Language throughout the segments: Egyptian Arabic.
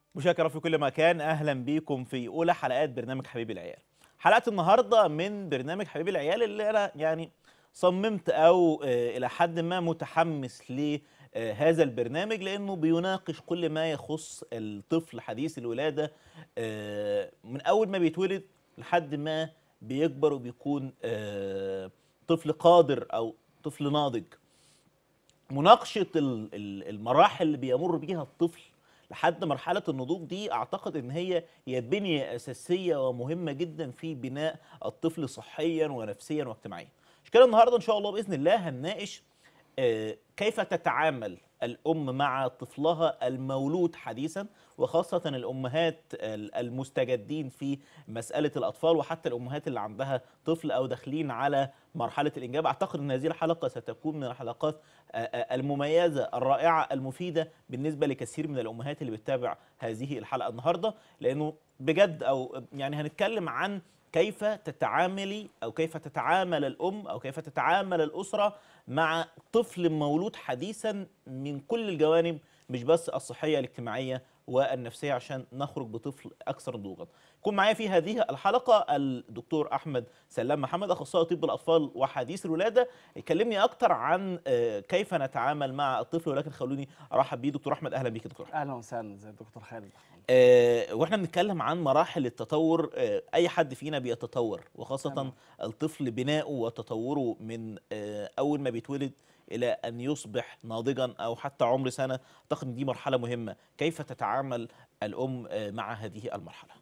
مشاكرة في كل مكان أهلا بيكم في أولى حلقات برنامج حبيب العيال حلقة النهاردة من برنامج حبيب العيال اللي أنا يعني صممت أو آه، إلى حد ما متحمس لهذا البرنامج لأنه بيناقش كل ما يخص الطفل حديث الولادة آه، من أول ما بيتولد لحد ما بيكبر وبيكون آه، طفل قادر أو طفل ناضج مناقشة ال- ال- المراحل اللي بيمر بيها الطفل لحد مرحلة النضوج دي أعتقد إن هي هي بنية أساسية ومهمة جدا في بناء الطفل صحيا ونفسيا واجتماعيا. عشان كده النهارده إن شاء الله بإذن الله هنناقش آه، كيف تتعامل الأم مع طفلها المولود حديثا وخاصة الأمهات ال- المستجدين في مسألة الأطفال وحتى الأمهات اللي عندها طفل أو داخلين على مرحلة الإنجاب أعتقد أن هذه الحلقة ستكون من الحلقات آه، آه، المميزة الرائعة المفيدة بالنسبة لكثير من الأمهات اللي بتتابع هذه الحلقة النهاردة لأنه بجد أو يعني هنتكلم عن كيف تتعاملي أو كيف تتعامل الأم أو كيف تتعامل الأسرة مع طفل مولود حديثا من كل الجوانب مش بس الصحية الاجتماعية والنفسية عشان نخرج بطفل أكثر نضوجا يكون معايا في هذه الحلقة الدكتور أحمد سلام محمد أخصائي طب الأطفال وحديث الولادة يكلمني أكتر عن آه، كيف نتعامل مع الطفل ولكن خلوني أرحب بيه دكتور أحمد أهلا بيك يا دكتور أحمد. اهلا وسهلا زي الدكتور خالد آه، واحنا بنتكلم عن مراحل التطور آه، اي حد فينا بيتطور وخاصه تمام. الطفل بناؤه وتطوره من آه، اول ما بيتولد الى ان يصبح ناضجا او حتى عمر سنه اعتقد ان دي مرحله مهمه كيف تتعامل الام آه، مع هذه المرحله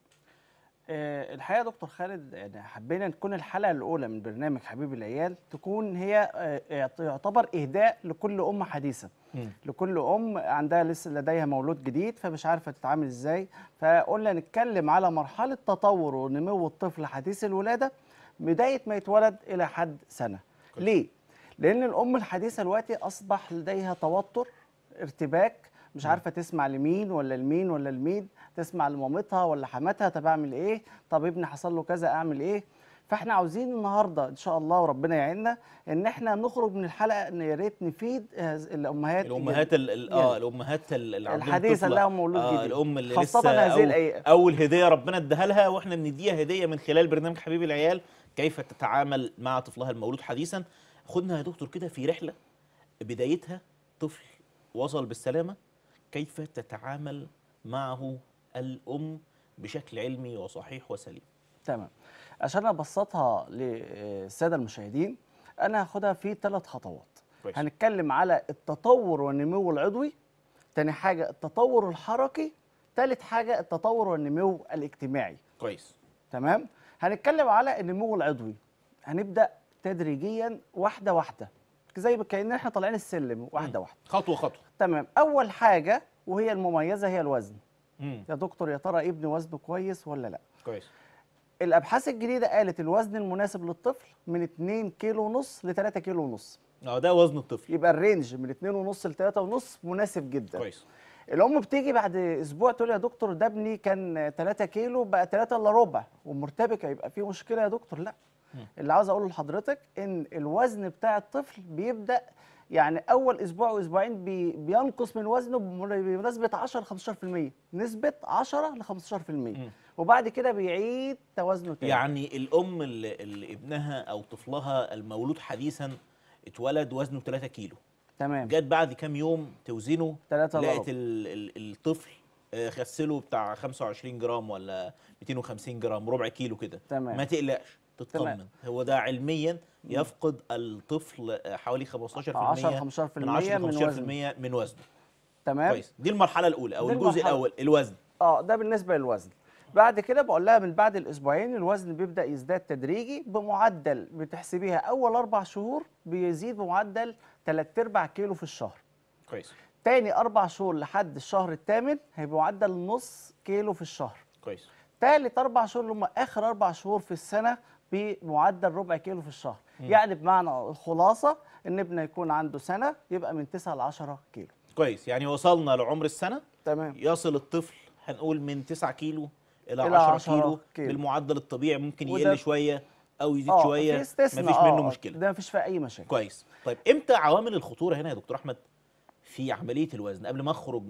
آه، الحقيقه يا دكتور خالد يعني حبينا تكون الحلقه الاولى من برنامج حبيب العيال تكون هي آه، يعتبر اهداء لكل ام حديثه مم. لكل ام عندها لسه لديها مولود جديد فمش عارفه تتعامل ازاي فقلنا نتكلم على مرحله تطور ونمو الطفل حديث الولاده بدايه ما يتولد الى حد سنه كويس. ليه لان الام الحديثه دلوقتي اصبح لديها توتر ارتباك مش عارفه تسمع لمين ولا لمين ولا لمين تسمع لمامتها ولا حماتها طب اعمل ايه طب ابني حصل له كذا اعمل ايه فاحنا عاوزين النهارده ان شاء الله وربنا يعيننا ان احنا نخرج من الحلقه ان يا ريت نفيد هذ- الامهات الامهات ال- ال- اه يعني الامهات ال- اللي عندهم الحديثه طفلة. اللي لها مولود آه جديد الام اللي خاصة لسه هذه أول, الأيام. اول هديه ربنا اداها لها واحنا بنديها هديه من خلال برنامج حبيب العيال كيف تتعامل مع طفلها المولود حديثا خدنا يا دكتور كده في رحله بدايتها طفل وصل بالسلامه كيف تتعامل معه الام بشكل علمي وصحيح وسليم تمام عشان ابسطها للساده المشاهدين انا هاخدها في ثلاث خطوات كويس. هنتكلم على التطور والنمو العضوي تاني حاجه التطور الحركي تالت حاجه التطور والنمو الاجتماعي كويس تمام هنتكلم على النمو العضوي هنبدا تدريجيا واحده واحده زي ما كأن احنا طالعين السلم واحده واحده خطوه خطوه تمام اول حاجه وهي المميزه هي الوزن امم يا دكتور يا ترى ابني وزنه كويس ولا لا كويس الابحاث الجديده قالت الوزن المناسب للطفل من 2 كيلو ونص ل 3 كيلو ونص اه ده وزن الطفل يبقى الرينج من 2 ونص ل 3 ونص مناسب جدا كويس الام بتيجي بعد اسبوع تقول يا دكتور ده ابني كان 3 كيلو بقى 3 الا ربع ومرتبكه يبقى في مشكله يا دكتور لا اللي عاوز اقوله لحضرتك ان الوزن بتاع الطفل بيبدا يعني اول اسبوع واسبوعين بي بينقص من وزنه بنسبه 10 ل 15% نسبه 10 ل 15% وبعد كده بيعيد توازنه تاني يعني الام اللي, اللي ابنها او طفلها المولود حديثا اتولد وزنه 3 كيلو تمام جت بعد كام يوم توزنه تلاتة إلا لقيت ربع. ال ال الطفل آه، خسله بتاع 25 جرام ولا 250 جرام ربع كيلو كده تمام. ما تقلقش تطمن تمام. هو ده علميا يفقد الطفل آه، حوالي 15% 10 15% من 10 من ل 15% من وزنه تمام كويس دي المرحله الاولى او دي الجزء المرحلة. الاول الوزن اه ده بالنسبه للوزن بعد كده بقول لها من بعد الاسبوعين الوزن بيبدا يزداد تدريجي بمعدل بتحسبيها اول اربع شهور بيزيد بمعدل 3 ارباع كيلو في الشهر كويس تاني اربع شهور لحد الشهر الثامن هيبقى معدل نص كيلو في الشهر كويس تالت اربع شهور اللي هم اخر اربع شهور في السنه بمعدل ربع كيلو في الشهر يعني بمعنى الخلاصه ان ابنه يكون عنده سنه يبقى من 9 ل 10 كيلو كويس يعني وصلنا لعمر السنه تمام يصل الطفل هنقول من 9 كيلو الى إلى 10 10 كيلو, كيلو. بالمعدل الطبيعي ممكن وده- يقل شويه او يزيد اه شويه في استثناء مفيش آه، منه آه، مشكله ده مفيش فيه اي مشاكل كويس طيب امتى عوامل الخطوره هنا يا دكتور احمد في عمليه الوزن قبل ما اخرج من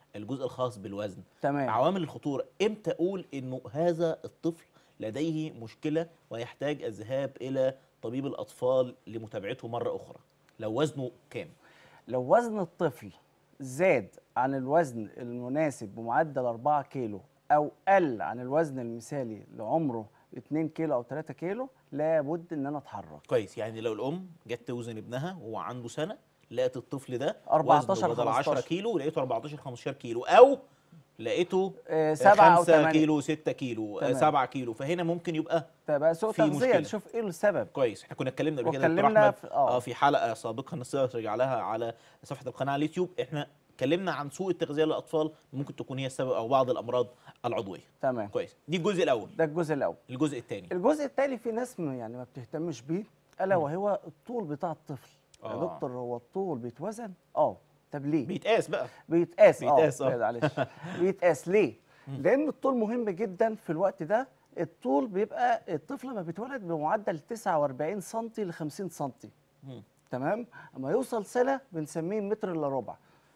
الجزء الخاص بالوزن تمام عوامل الخطوره امتى اقول انه هذا الطفل لديه مشكله ويحتاج الذهاب الى طبيب الاطفال لمتابعته مره اخرى لو وزنه كام لو وزن الطفل زاد عن الوزن المناسب بمعدل 4 كيلو او قل عن الوزن المثالي لعمره 2 كيلو او 3 كيلو لابد ان انا اتحرك كويس يعني لو الام جت توزن ابنها وهو عنده سنه لقت الطفل ده 14 وزنه بدل 10 15. كيلو لقيته 14 15 كيلو او لقيته آه، سبعة او 5 8 كيلو 6 كيلو تمام. 7 كيلو فهنا ممكن يبقى تبقى سوء في تغذيه مشكلة. نشوف ايه السبب كويس احنا كنا اتكلمنا قبل كده يا دكتور واتكلمنا احمد في- آه. اه في حلقه سابقه الناس تقدر ترجع لها على صفحه القناه على اليوتيوب احنا اتكلمنا عن سوء التغذيه للاطفال ممكن تكون هي السبب او بعض الامراض العضويه تمام كويس دي الجزء الاول ده الجزء الاول الجزء الثاني الجزء التالي في ناس م- يعني ما بتهتمش بيه الا وهو الطول بتاع الطفل يا آه. دكتور هو الطول بيتوزن اه طب ليه بيتقاس بقى بيتقاس اه بيتقاس، آه. معلش بيتقاس ليه لان الطول مهم جدا في الوقت ده الطول بيبقى الطفل لما بيتولد بمعدل 49 سم ل 50 سم مم. تمام اما يوصل سنه بنسميه متر الا ربع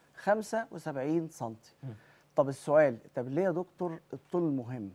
75 سم طب السؤال طب ليه يا دكتور الطول مهم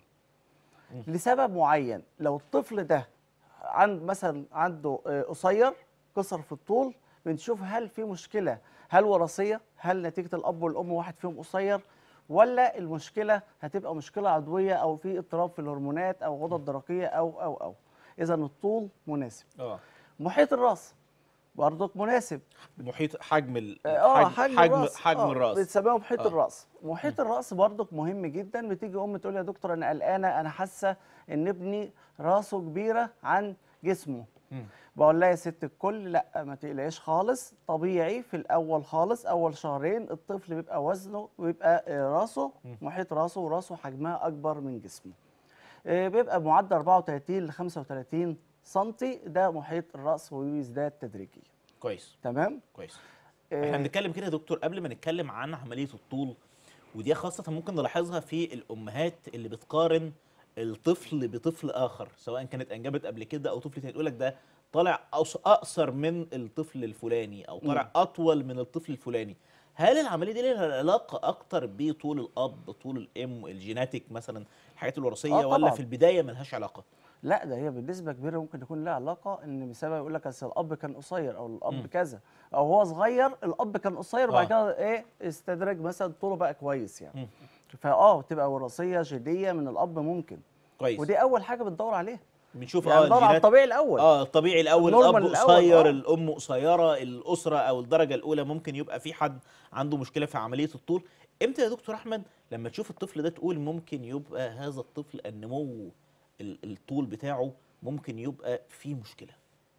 لسبب معين لو الطفل ده عند مثلا عنده آه، قصير قصر في الطول بنشوف هل في مشكله هل وراثيه هل نتيجه الاب والام واحد فيهم قصير ولا المشكله هتبقى مشكله عضويه او في اضطراب في الهرمونات او غدد درقيه او او او اذا الطول مناسب اه محيط الراس برضك مناسب محيط حجم ال اه حجم حجم, حجم, الراس حجم آه، الراس بتسميه محيط آه. الراس محيط الراس برضك مهم جدا بتيجي ام تقول يا دكتور انا قلقانه انا حاسه ان ابني راسه كبيره عن جسمه مم. بقول لها يا ست الكل لا ما تقلقيش خالص طبيعي في الاول خالص اول شهرين الطفل بيبقى وزنه بيبقى آه، راسه محيط راسه وراسه حجمها اكبر من جسمه آه، بيبقى معدل 34 ل 35 سنتي ده محيط الراس ويزداد تدريجيا كويس تمام كويس آه، احنا بنتكلم كده يا دكتور قبل ما نتكلم عن عمليه الطول ودي خاصه ممكن نلاحظها في الامهات اللي بتقارن الطفل بطفل اخر سواء كانت انجبت قبل كده او طفل تاني تقول لك ده طالع أقص- اقصر من الطفل الفلاني او طالع اطول من الطفل الفلاني هل العمليه دي لها علاقه اكتر بطول الاب طول الام الجيناتيك مثلا الحاجات الوراثيه آه ولا طبعاً. في البدايه ملهاش علاقه لا ده هي بنسبه كبيره ممكن يكون لها علاقه ان بسبب يقول لك اصل الاب كان قصير او الاب مم. كذا او هو صغير الاب كان قصير وبعد آه. كده ايه استدرج مثلا طوله بقى كويس يعني مم. فاه تبقى وراثيه جينيه من الاب ممكن كويس ودي اول حاجه بتدور عليها بنشوف يعني اه بندور على الجينات الطبيعي الاول اه الطبيعي الاول النورمال الاب الأول، قصير آه. الام قصيره الاسره او الدرجه الاولى ممكن يبقى في حد عنده مشكله في عمليه الطول امتى يا دكتور احمد لما تشوف الطفل ده تقول ممكن يبقى هذا الطفل النمو ال- الطول بتاعه ممكن يبقى فيه مشكله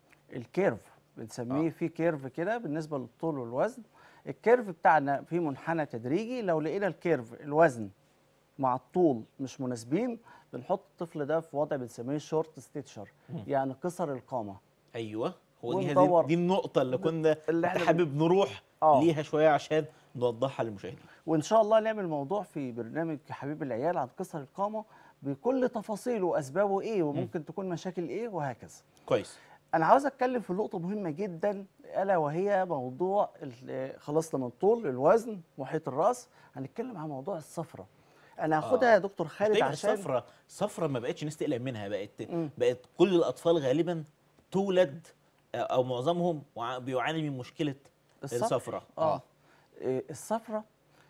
الكيرف بنسميه آه. في كيرف كده بالنسبه للطول والوزن الكيرف بتاعنا في منحنى تدريجي لو لقينا الكيرف الوزن مع الطول مش مناسبين بنحط الطفل ده في وضع بنسميه شورت ستيتشر يعني قصر القامه ايوه هو دي وندور- هذه دي النقطه اللي كنا اللي كنت إحنا حابب نروح آه. ليها شويه عشان نوضحها للمشاهدين وان شاء الله نعمل موضوع في برنامج حبيب العيال عن قصر القامه بكل تفاصيله واسبابه ايه وممكن تكون مشاكل ايه وهكذا كويس انا عاوز اتكلم في نقطه مهمه جدا الا وهي موضوع ال- خلصنا من الطول الوزن محيط الراس هنتكلم عن موضوع الصفرة انا هاخدها آه. يا دكتور خالد دايما عشان الصفرة الصفرة ما بقتش ناس تقلق منها بقت مم. بقت كل الاطفال غالبا تولد او معظمهم وع- بيعاني من مشكله الصفرة. الصفرة اه إيه الصفرة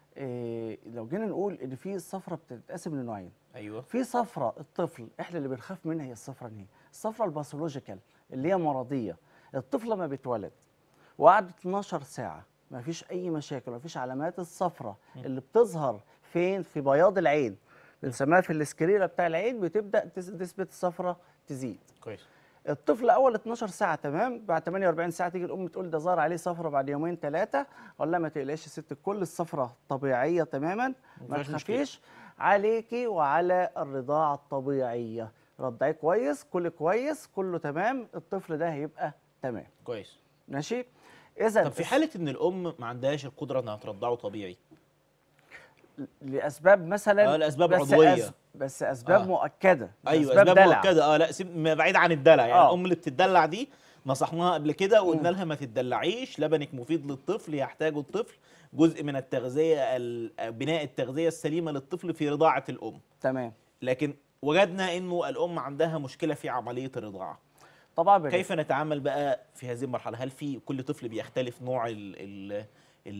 إيه لو جينا نقول ان في الصفرة بتتقسم لنوعين ايوه في صفرة الطفل احنا اللي بنخاف منها هي الصفرة دي الصفرة الباثولوجيكال اللي هي مرضية الطفل لما بيتولد وقعد 12 ساعة ما فيش أي مشاكل ما فيش علامات الصفرة اللي بتظهر فين في بياض العين بنسميها في الاسكريرة بتاع العين بتبدأ تس- نسبة الصفرة تزيد كويس الطفل اول 12 ساعه تمام بعد 48 ساعه تيجي الام تقول ده ظهر عليه صفرة بعد يومين ثلاثه اقول لها ما تقلقيش يا ست الكل الصفرة طبيعيه تماما ما مفيهاش مشكلة. تخافيش عليكي وعلى الرضاعه الطبيعيه رضعيه كويس كل كويس كله تمام الطفل ده هيبقى تمام كويس ماشي اذا طب في حاله ان الام ما عندهاش القدره انها ترضعه طبيعي لاسباب مثلا آه، لأسباب بس عضوية. أس- بس اسباب آه. مؤكده ايوه أسباب اسباب دلع. مؤكده اه لا سيب ما بعيد عن الدلع يعني آه. الام اللي بتدلع دي نصحناها قبل كده وقلنا لها ما تدلعيش لبنك مفيد للطفل يحتاجه الطفل جزء من التغذيه ال- بناء التغذيه السليمه للطفل في رضاعه الام تمام لكن وجدنا انه الام عندها مشكله في عمليه الرضاعه طبعا بن- كيف نتعامل بقى في هذه المرحله هل في كل طفل بيختلف نوع ال ال ال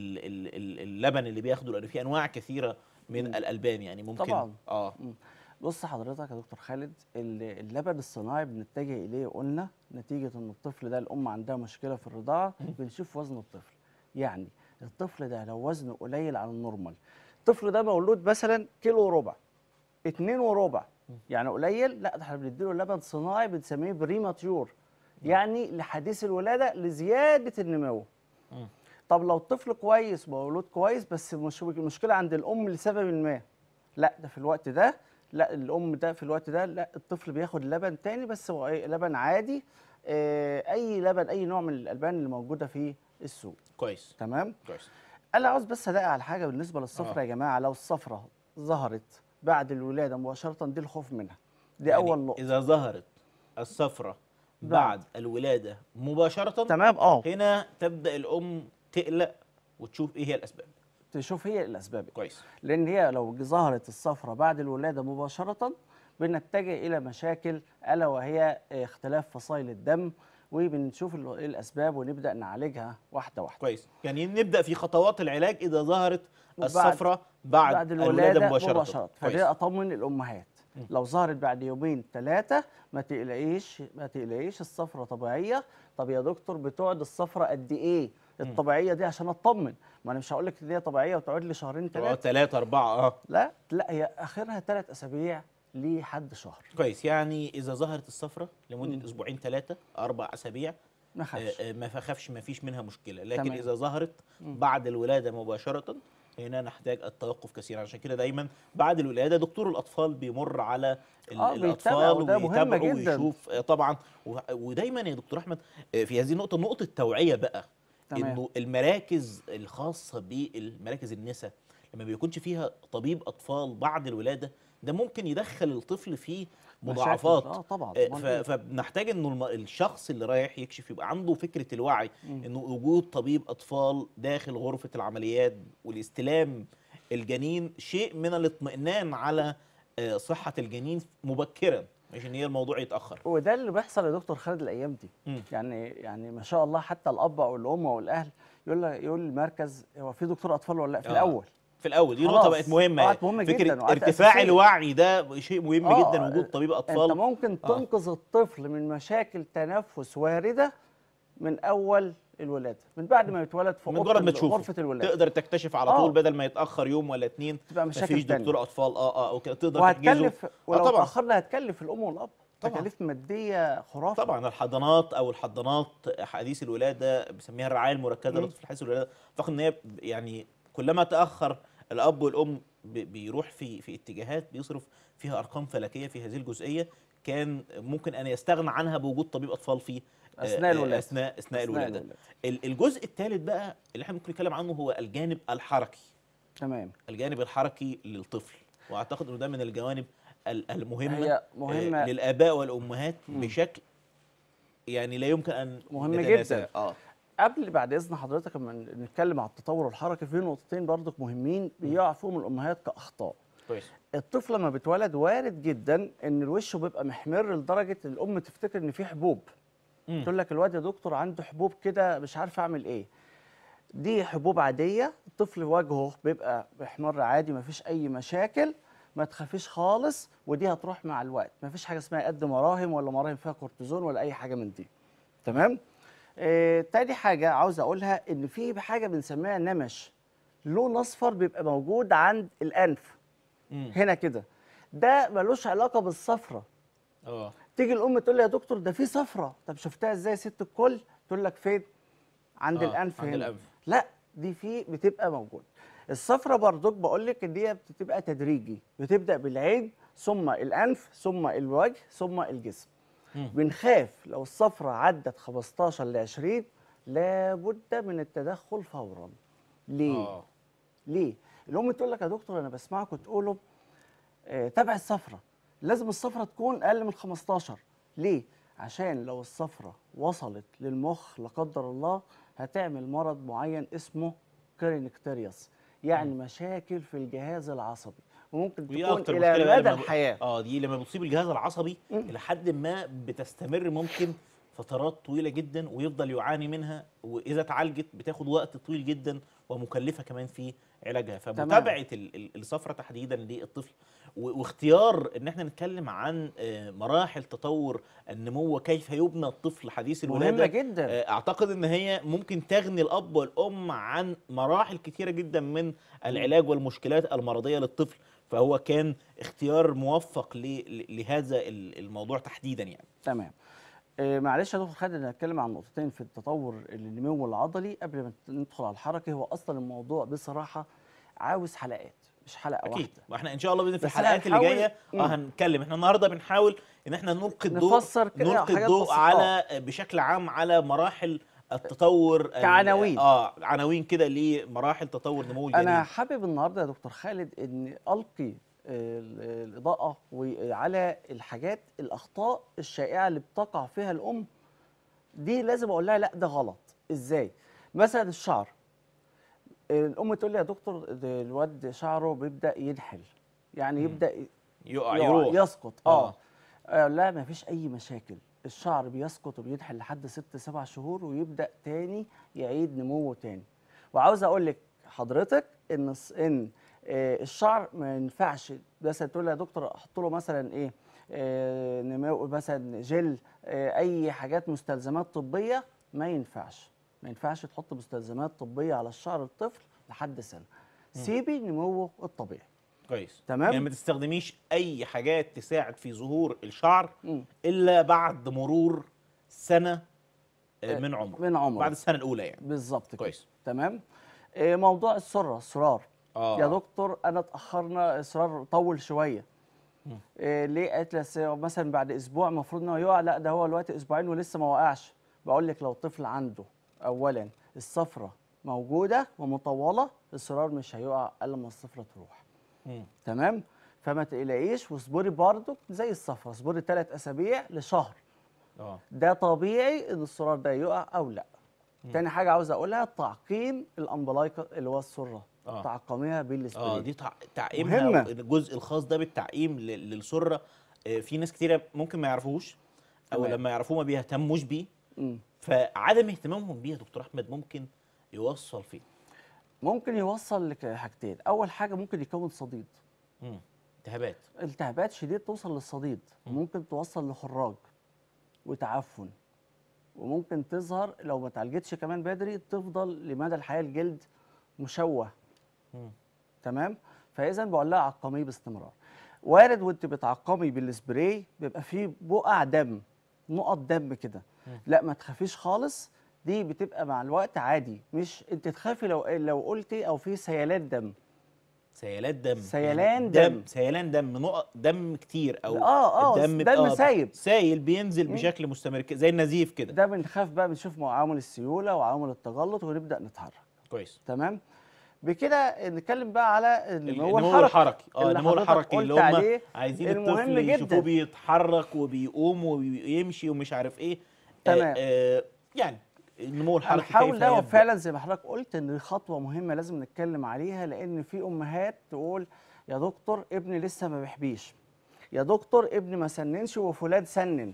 ال ال اللبن اللي بياخده لان في انواع كثيره من الالبان يعني ممكن طبعاً. اه بص حضرتك يا دكتور خالد ال- اللبن الصناعي بنتجه اليه قلنا نتيجه ان الطفل ده الام عندها مشكله في الرضاعه بنشوف وزن الطفل يعني الطفل ده لو وزنه قليل عن النورمال الطفل ده مولود مثلا كيلو وربع اتنين وربع يعني قليل لا ده احنا بنديله لبن صناعي بنسميه بريماتيور يعني لحديث الولاده لزياده النمو مم. طب لو الطفل كويس مولود كويس بس مش المشكله عند الام لسبب ما لا ده في الوقت ده لا الام ده في الوقت ده لا الطفل بياخد لبن تاني بس هو إيه؟ لبن عادي آه، اي لبن اي نوع من الالبان اللي موجوده في السوق كويس تمام كويس انا عاوز بس ادقق على حاجه بالنسبه للصفرة آه. يا جماعه لو الصفرة ظهرت بعد الولاده مباشره دي الخوف منها دي يعني اول نقطه اذا ظهرت الصفرة بعد. بعد الولاده مباشره تمام اه هنا تبدا الام تقلق وتشوف ايه هي الاسباب تشوف هي الاسباب إيه. كويس لان هي لو ظهرت الصفرة بعد الولاده مباشره بنتجه الى مشاكل الا وهي اختلاف فصائل الدم وبنشوف ال- إيه الاسباب ونبدا نعالجها واحده واحده كويس يعني نبدا في خطوات العلاج اذا ظهرت وبعد- الصفرة بعد, بعد الولاده مباشره, فدي كويس اطمن الامهات لو ظهرت بعد يومين ثلاثه ما تقلقيش ما تقلقيش الصفرة طبيعيه طب يا دكتور بتقعد الصفرة قد ايه الطبيعيه دي عشان اطمن ما انا مش هقول لك دي طبيعيه وتقعد لي شهرين ثلاثه ثلاثة أربعة اه لا لا هي اخرها ثلاث اسابيع لحد شهر كويس يعني إذا ظهرت الصفرة لمدة أسبوعين ثلاثة أربع أسابيع ما خافش آه، آه، ما فخافش ما فيش منها مشكله لكن تمام. اذا ظهرت بعد الولاده مباشره هنا نحتاج التوقف كثيرا عشان كده دايما بعد الولاده دكتور الاطفال بيمر على ال- آه، بيتابع الاطفال وده مهم ويتابعه جداً. ويشوف آه، طبعا و- ودايما يا دكتور احمد آه، في هذه النقطه نقطه التوعيه بقى تمام. انه المراكز الخاصه بالمراكز النساء لما بيكونش فيها طبيب اطفال بعد الولاده ده ممكن يدخل الطفل في مشاكل. مضاعفات اه طبعا آه، أمال ف- إيه؟ فبنحتاج انه الم- الشخص اللي رايح يكشف يبقى عنده فكره الوعي انه وجود طبيب اطفال داخل غرفه العمليات والاستلام الجنين شيء من الاطمئنان على آه، صحه الجنين مبكرا مش ان هي الموضوع يتاخر وده اللي بيحصل يا دكتور خالد الايام دي مم. يعني يعني ما شاء الله حتى الاب او الام او الاهل يقول لك يقول المركز هو في دكتور اطفال ولا لا في آه. الاول في الاول دي خلاص. نقطه بقت مهمه وقت مهمة فكره جداً وقت ارتفاع أساسية. الوعي ده شيء مهم آه، جدا وجود طبيب انت اطفال ممكن آه. تنقذ الطفل من مشاكل تنفس وارده من اول الولاده من بعد ما يتولد في مجرد أوضة ما ال- تشوفه غرفه الولاده تقدر تكتشف على آه. طول بدل ما يتاخر يوم ولا اتنين تبقى مشاكل مفيش تانية. دكتور اطفال اه اه اوكي تقدر تحجزه وهتكلف ولو طبعاً. اتاخرنا هتكلف الام والاب طبعاً. تكاليف ماديه خرافه طبعا الحضانات او الحضانات حديث الولاده بنسميها الرعايه المركزه مم. للطفل حديث الولاده اعتقد ان هي يعني كلما تاخر الاب والام بي- بيروح في في اتجاهات بيصرف فيها ارقام فلكيه في هذه الجزئيه كان ممكن ان يستغنى عنها بوجود طبيب اطفال في آه، أثناء آه، الولادة. اثناء اثناء الولاده ال- الجزء الثالث بقى اللي احنا ممكن نتكلم عنه هو الجانب الحركي تمام الجانب الحركي للطفل واعتقد انه ده من الجوانب ال- المهمه هي مهمة. آه، للاباء والامهات مم. بشكل يعني لا يمكن ان مهم نتناساه. جدا. اه قبل بعد اذن حضرتك لما نتكلم على التطور الحركي في نقطتين برضك مهمين بيقع فيهم الامهات كاخطاء كويس الطفل لما بيتولد وارد جدا ان الوش بيبقى محمر لدرجه الام تفتكر ان في حبوب مم. تقول لك الواد يا دكتور عنده حبوب كده مش عارف اعمل ايه دي حبوب عاديه الطفل وجهه بيبقى محمر عادي مفيش اي مشاكل ما تخافيش خالص ودي هتروح مع الوقت مفيش حاجه اسمها قد مراهم ولا مراهم فيها كورتيزون ولا اي حاجه من دي تمام آه تاني حاجه عاوز اقولها ان في حاجه بنسميها نمش لون اصفر بيبقى موجود عند الانف مم. هنا كده ده ملوش علاقه بالصفرة اه تيجي الام تقول لي يا دكتور ده في صفرة طب شفتها ازاي يا ست الكل تقول لك فين عند آه، الانف عند هنا الأنف. لا دي في بتبقى موجود الصفرة برضك بقول لك ان هي بتبقى تدريجي بتبدا بالعين ثم الانف ثم الوجه ثم الجسم مم. بنخاف لو الصفرة عدت 15 ل 20 لابد من التدخل فورا ليه اه ليه؟ الام تقول لك يا دكتور انا بسمعكم تقولوا آه تابع الصفرة لازم الصفرة تكون اقل من 15 ليه؟ عشان لو الصفرة وصلت للمخ لا قدر الله هتعمل مرض معين اسمه كرينكتيريوس يعني مشاكل في الجهاز العصبي وممكن ودي تكون اكتر الى مشكله مدى لما ب- الحياه اه دي لما بتصيب الجهاز العصبي مم. الى حد ما بتستمر ممكن فترات طويله جدا ويفضل يعاني منها واذا اتعالجت بتاخد وقت طويل جدا ومكلفه كمان في علاجها فمتابعه ال- ال- الصفرة تحديدا للطفل و- واختيار ان احنا نتكلم عن آه، مراحل تطور النمو وكيف يبنى الطفل حديث الولاده مهمه جدا آه، اعتقد ان هي ممكن تغني الاب والام عن مراحل كتيره جدا من العلاج والمشكلات المرضيه للطفل فهو كان اختيار موفق ل- ل- لهذا ال- الموضوع تحديدا يعني تمام آه، معلش يا دكتور خالد انا هتكلم عن نقطتين في التطور النمو العضلي قبل ما ندخل على الحركه هو اصلا الموضوع بصراحه عاوز حلقات مش حلقه اكيد واحده واحنا ان شاء الله باذن في بس الحلقات اللي هنحاول- جايه مم. اه هنتكلم احنا النهارده بنحاول ان احنا نلقي الضوء نفسر كده نلقي حاجات الضوء بسيطة. على بشكل عام على مراحل التطور ال- كعناوين. اه عناوين كده لمراحل تطور نمو الجنين انا حابب النهارده يا دكتور خالد ان القي ال- الاضاءه على الحاجات الاخطاء الشائعه اللي بتقع فيها الام دي لازم اقول لها لا ده غلط ازاي مثلا الشعر الام تقول لي يا دكتور ده الواد شعره بيبدا ينحل يعني يبدا يقع يقع- يروح يسقط آه. اه, آه لا ما فيش اي مشاكل الشعر بيسقط وبينحل لحد ست سبع شهور ويبدا تاني يعيد نموه تاني وعاوز اقول لك حضرتك ان الص- ان آه الشعر ما ينفعش مثلا تقول لي يا دكتور احط له مثلا ايه آه نمو مثلا جل آه اي حاجات مستلزمات طبيه ما ينفعش ما ينفعش تحط مستلزمات طبيه على الشعر الطفل لحد سنه سيبي نموه الطبيعي كويس تمام. يعني ما تستخدميش اي حاجات تساعد في ظهور الشعر مم. الا بعد مرور سنه آه، من عمره من عمره بعد السنه الاولى يعني بالظبط كده كويس. تمام آه، موضوع السره السرار اه يا دكتور انا اتاخرنا اصرار طول شويه إيه ليه قالت لي أصل مثلا بعد اسبوع المفروض ان هو يقع لا ده هو دلوقتي اسبوعين ولسه ما وقعش بقول لك لو الطفل عنده اولا الصفرة موجوده ومطوله الصرار مش هيقع الا لما الصفرة تروح مم. تمام فما تقلقيش واصبري برضك زي الصفرة اصبري ثلاث اسابيع لشهر اه ده طبيعي ان الصرار ده يقع او لا تاني حاجه عاوز اقولها تعقيم الامبلايكا اللي هو السره آه. تعقميها بالسبراي اه دي تع... تعقيمها مهمة. الجزء الخاص ده بالتعقيم ل- للسره آه، في ناس كتيره ممكن ما يعرفوش او تمام. لما يعرفوه ما بيهتموش بيه مم. فعدم اهتمامهم بيه يا دكتور احمد ممكن يوصل فين ممكن يوصل لحاجتين اول حاجه ممكن يكون صديد مم. التهابات التهابات شديد توصل للصديد وممكن توصل لخراج وتعفن وممكن تظهر لو ما اتعالجتش كمان بدري تفضل لمدى الحياه الجلد مشوه مم. تمام فاذا بقول لها عقميه باستمرار وارد وانت بتعقمي بالسبراي بيبقى فيه بقع دم نقط دم كده لا ما تخافيش خالص دي بتبقى مع الوقت عادي مش انت تخافي لو لو قلتي او في سيلات دم سيلان دم سيلان يعني دم. سيلان دم نقط دم كتير او آه، آه، الدم دم آه، سايب. سايل بينزل بشكل مستمر كده، زي النزيف كده ده بنخاف بقى بنشوف معامل السيوله وعوامل التجلط ونبدا نتحرك كويس تمام بكده نتكلم بقى على النمو النمو الحركي الحركي اه اللي النمو حضرتك الحركي اللي قلت هم عليه عايزين المهم الطفل يشوفوه جدا. بيتحرك وبيقوم وبيمشي ومش عارف ايه تمام. آه آه يعني النمو الحركي هنحاول كيف ده يبدأ؟ فعلا زي ما حضرتك قلت ان دي خطوه مهمه لازم نتكلم عليها لان في امهات تقول يا دكتور ابني لسه ما بيحبيش يا دكتور ابني ما سننش وفلان سنن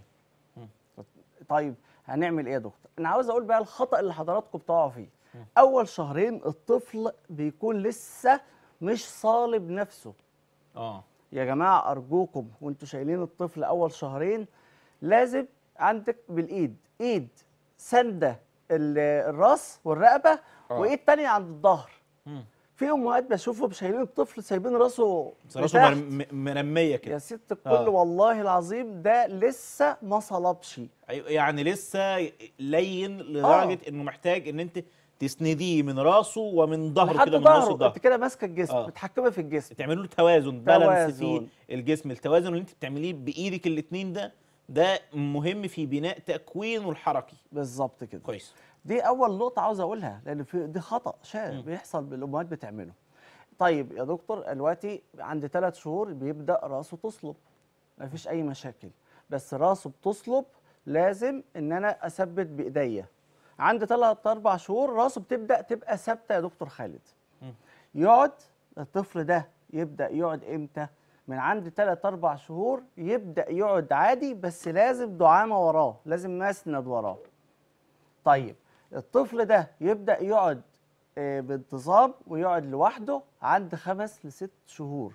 طيب هنعمل ايه يا دكتور انا عاوز اقول بقى الخطا اللي حضراتكم بتقعوا فيه اول شهرين الطفل بيكون لسه مش صالب نفسه اه يا جماعه ارجوكم وانتوا شايلين الطفل اول شهرين لازم عندك بالايد ايد سنده ال- الراس والرقبه آه. وايد تانية عند الظهر مم. في امهات بشوفهم شايلين الطفل سايبين راسه بس راسه لتحت. مر- م- مرميه يا كده ست الكل آه. والله العظيم ده لسه ما صلبش أيوة، يعني لسه لين لدرجه انه محتاج ان انت تسنديه من راسه ومن ظهره لحد كده من نص ظهره الظهر انت كده ماسكه الجسم آه. بتحكمي في الجسم تعملوا له توازن بالانس في توازن. الجسم التوازن اللي انت بتعمليه بايدك الاثنين ده ده مهم في بناء تكوينه الحركي بالظبط كده كويس دي اول نقطه عاوز اقولها لان في دي خطا شائع بيحصل الامهات بتعمله طيب يا دكتور دلوقتي عند ثلاث شهور بيبدا راسه تصلب مفيش اي مشاكل بس راسه بتصلب لازم ان انا اثبت بايديا عند 3 4 شهور راسه بتبدا تبقى ثابته يا دكتور خالد مم. يقعد الطفل ده يبدا يقعد امتى من عند 3 4 شهور يبدا يقعد عادي بس لازم دعامه وراه لازم مسند وراه طيب الطفل ده يبدا يقعد آه، بانتظام ويقعد لوحده عند خمس لست شهور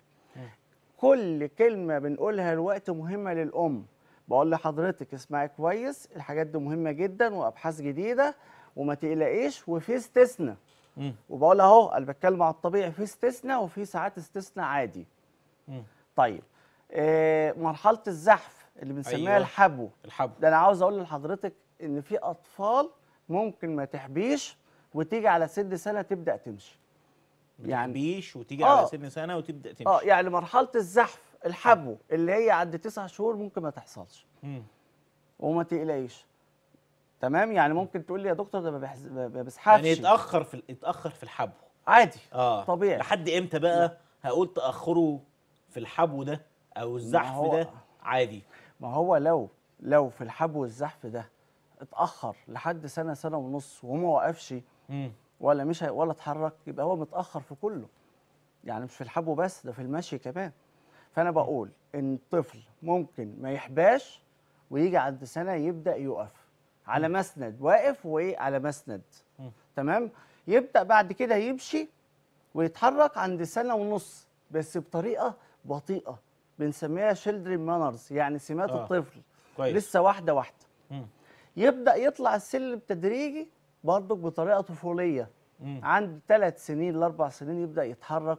كل كلمه بنقولها الوقت مهمه للام بقول لحضرتك اسمعي كويس الحاجات دي مهمه جدا وابحاث جديده وما تقلقيش وفي استثناء مم. وبقول اهو انا بتكلم على الطبيعي في استثناء وفي ساعات استثناء عادي مم. طيب آه مرحله الزحف اللي بنسميها أيوة. أيوة. الحبو الحب ده انا عاوز اقول لحضرتك ان في اطفال ممكن ما تحبيش وتيجي على سن سنه تبدا تمشي يعني بيش وتيجي آه. على سن سنه وتبدا تمشي اه يعني مرحله الزحف الحبو اللي هي عند تسع شهور ممكن ما تحصلش مم. وما تقلقيش تمام يعني ممكن تقول لي يا دكتور ده ما بيحز- ما بيزحفش يعني يتاخر في يتاخر في الحبو عادي اه طبيعي. لحد امتى بقى هقول تاخره في الحبو ده او الزحف هو- ده عادي ما هو لو لو في الحبو والزحف ده اتاخر لحد سنه سنه ونص وما وقفش مم. ولا مش هي- ولا اتحرك يبقى هو متاخر في كله يعني مش في الحبو بس ده في المشي كمان فانا بقول ان الطفل ممكن ما يحباش ويجي عند سنه يبدا يقف على مسند واقف وايه على مسند مم. تمام يبدا بعد كده يمشي ويتحرك عند سنه ونص بس بطريقه بطيئه بنسميها شيلدرن مانرز يعني سمات آه. الطفل كويس لسه واحده واحده مم. يبدا يطلع السلم تدريجي برضك بطريقه طفوليه مم. عند ثلاث سنين لاربع سنين يبدا يتحرك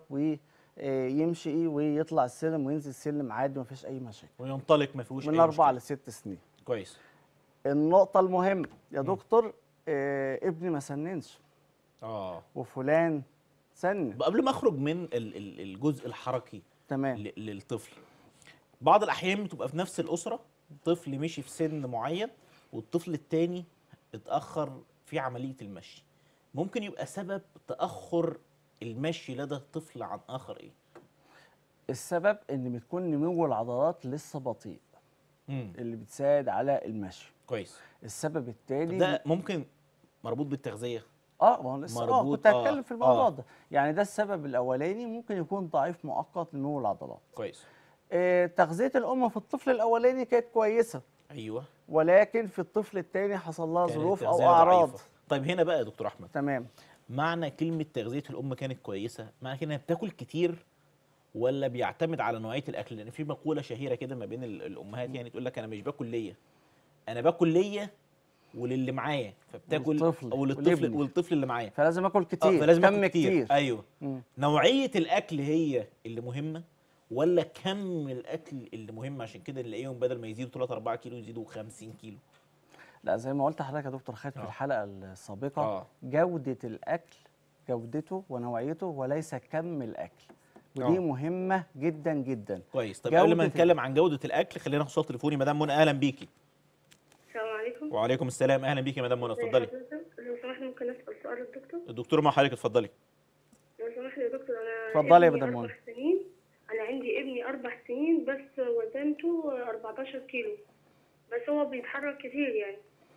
ويمشي ويطلع السلم وينزل السلم عادي ما فيش اي مشاكل وينطلق ما فيهوش من أي اربع مشكلة. لست سنين كويس النقطه المهمه يا دكتور آه ابني ما سننش اه وفلان سنن قبل ما اخرج من ال- ال- الجزء الحركي تمام ل- للطفل بعض الاحيان بتبقى في نفس الاسره طفل مشي في سن معين والطفل التاني اتاخر في عمليه المشي ممكن يبقى سبب تاخر المشي لدى الطفل عن اخر ايه السبب ان بتكون نمو العضلات لسه بطيء امم اللي بتساعد على المشي كويس السبب الثاني ده ممكن مربوط بالتغذيه اه ما هو لسه اه مربوط، كنت آه، هتكلم في الموضوع آه. ده يعني ده السبب الاولاني ممكن يكون ضعيف مؤقت لنمو العضلات كويس آه تغذيه الام في الطفل الاولاني كانت كويسه ايوه ولكن في الطفل الثاني حصل لها كانت ظروف او التغذية اعراض ضعيفة. طيب هنا بقى يا دكتور احمد تمام معنى كلمه تغذيه الام كانت كويسه معنى كده انها بتاكل كتير ولا بيعتمد على نوعيه الاكل لان في مقوله شهيره كده ما بين ال- الامهات يعني تقول لك انا مش باكل ليا انا باكل ليا وللي معايا فبتاكل والطفل او للطفل ولابني. والطفل اللي معايا فلازم اكل آه، كتير فلازم كم اكل كتير. كتير ايوه مم. نوعيه الاكل هي اللي مهمه ولا كم الاكل اللي مهم عشان كده نلاقيهم بدل ما يزيدوا 3 4 كيلو يزيدوا 50 كيلو لا زي ما قلت لحضرتك يا دكتور خالد في آه. الحلقه السابقه آه. جوده الاكل جودته ونوعيته وليس كم الاكل ودي آه. مهمه جدا جدا كويس طب قبل ما جودة نتكلم عن جوده الاكل خلينا ناخد صوت تليفوني مدام منى اهلا بيكي السلام عليكم وعليكم السلام اهلا بيكي يا مدام منى ازي اتفضلي حضرتك؟ لو سمحت ممكن اسال سؤال الدكتور الدكتور مع حضرتك اتفضلي لو سمحت يا دكتور انا اتفضلي يا ابني مدام اربع منى. سنين انا عندي ابني اربع سنين بس وزنته 14 كيلو بس هو بيتحرك كتير يعني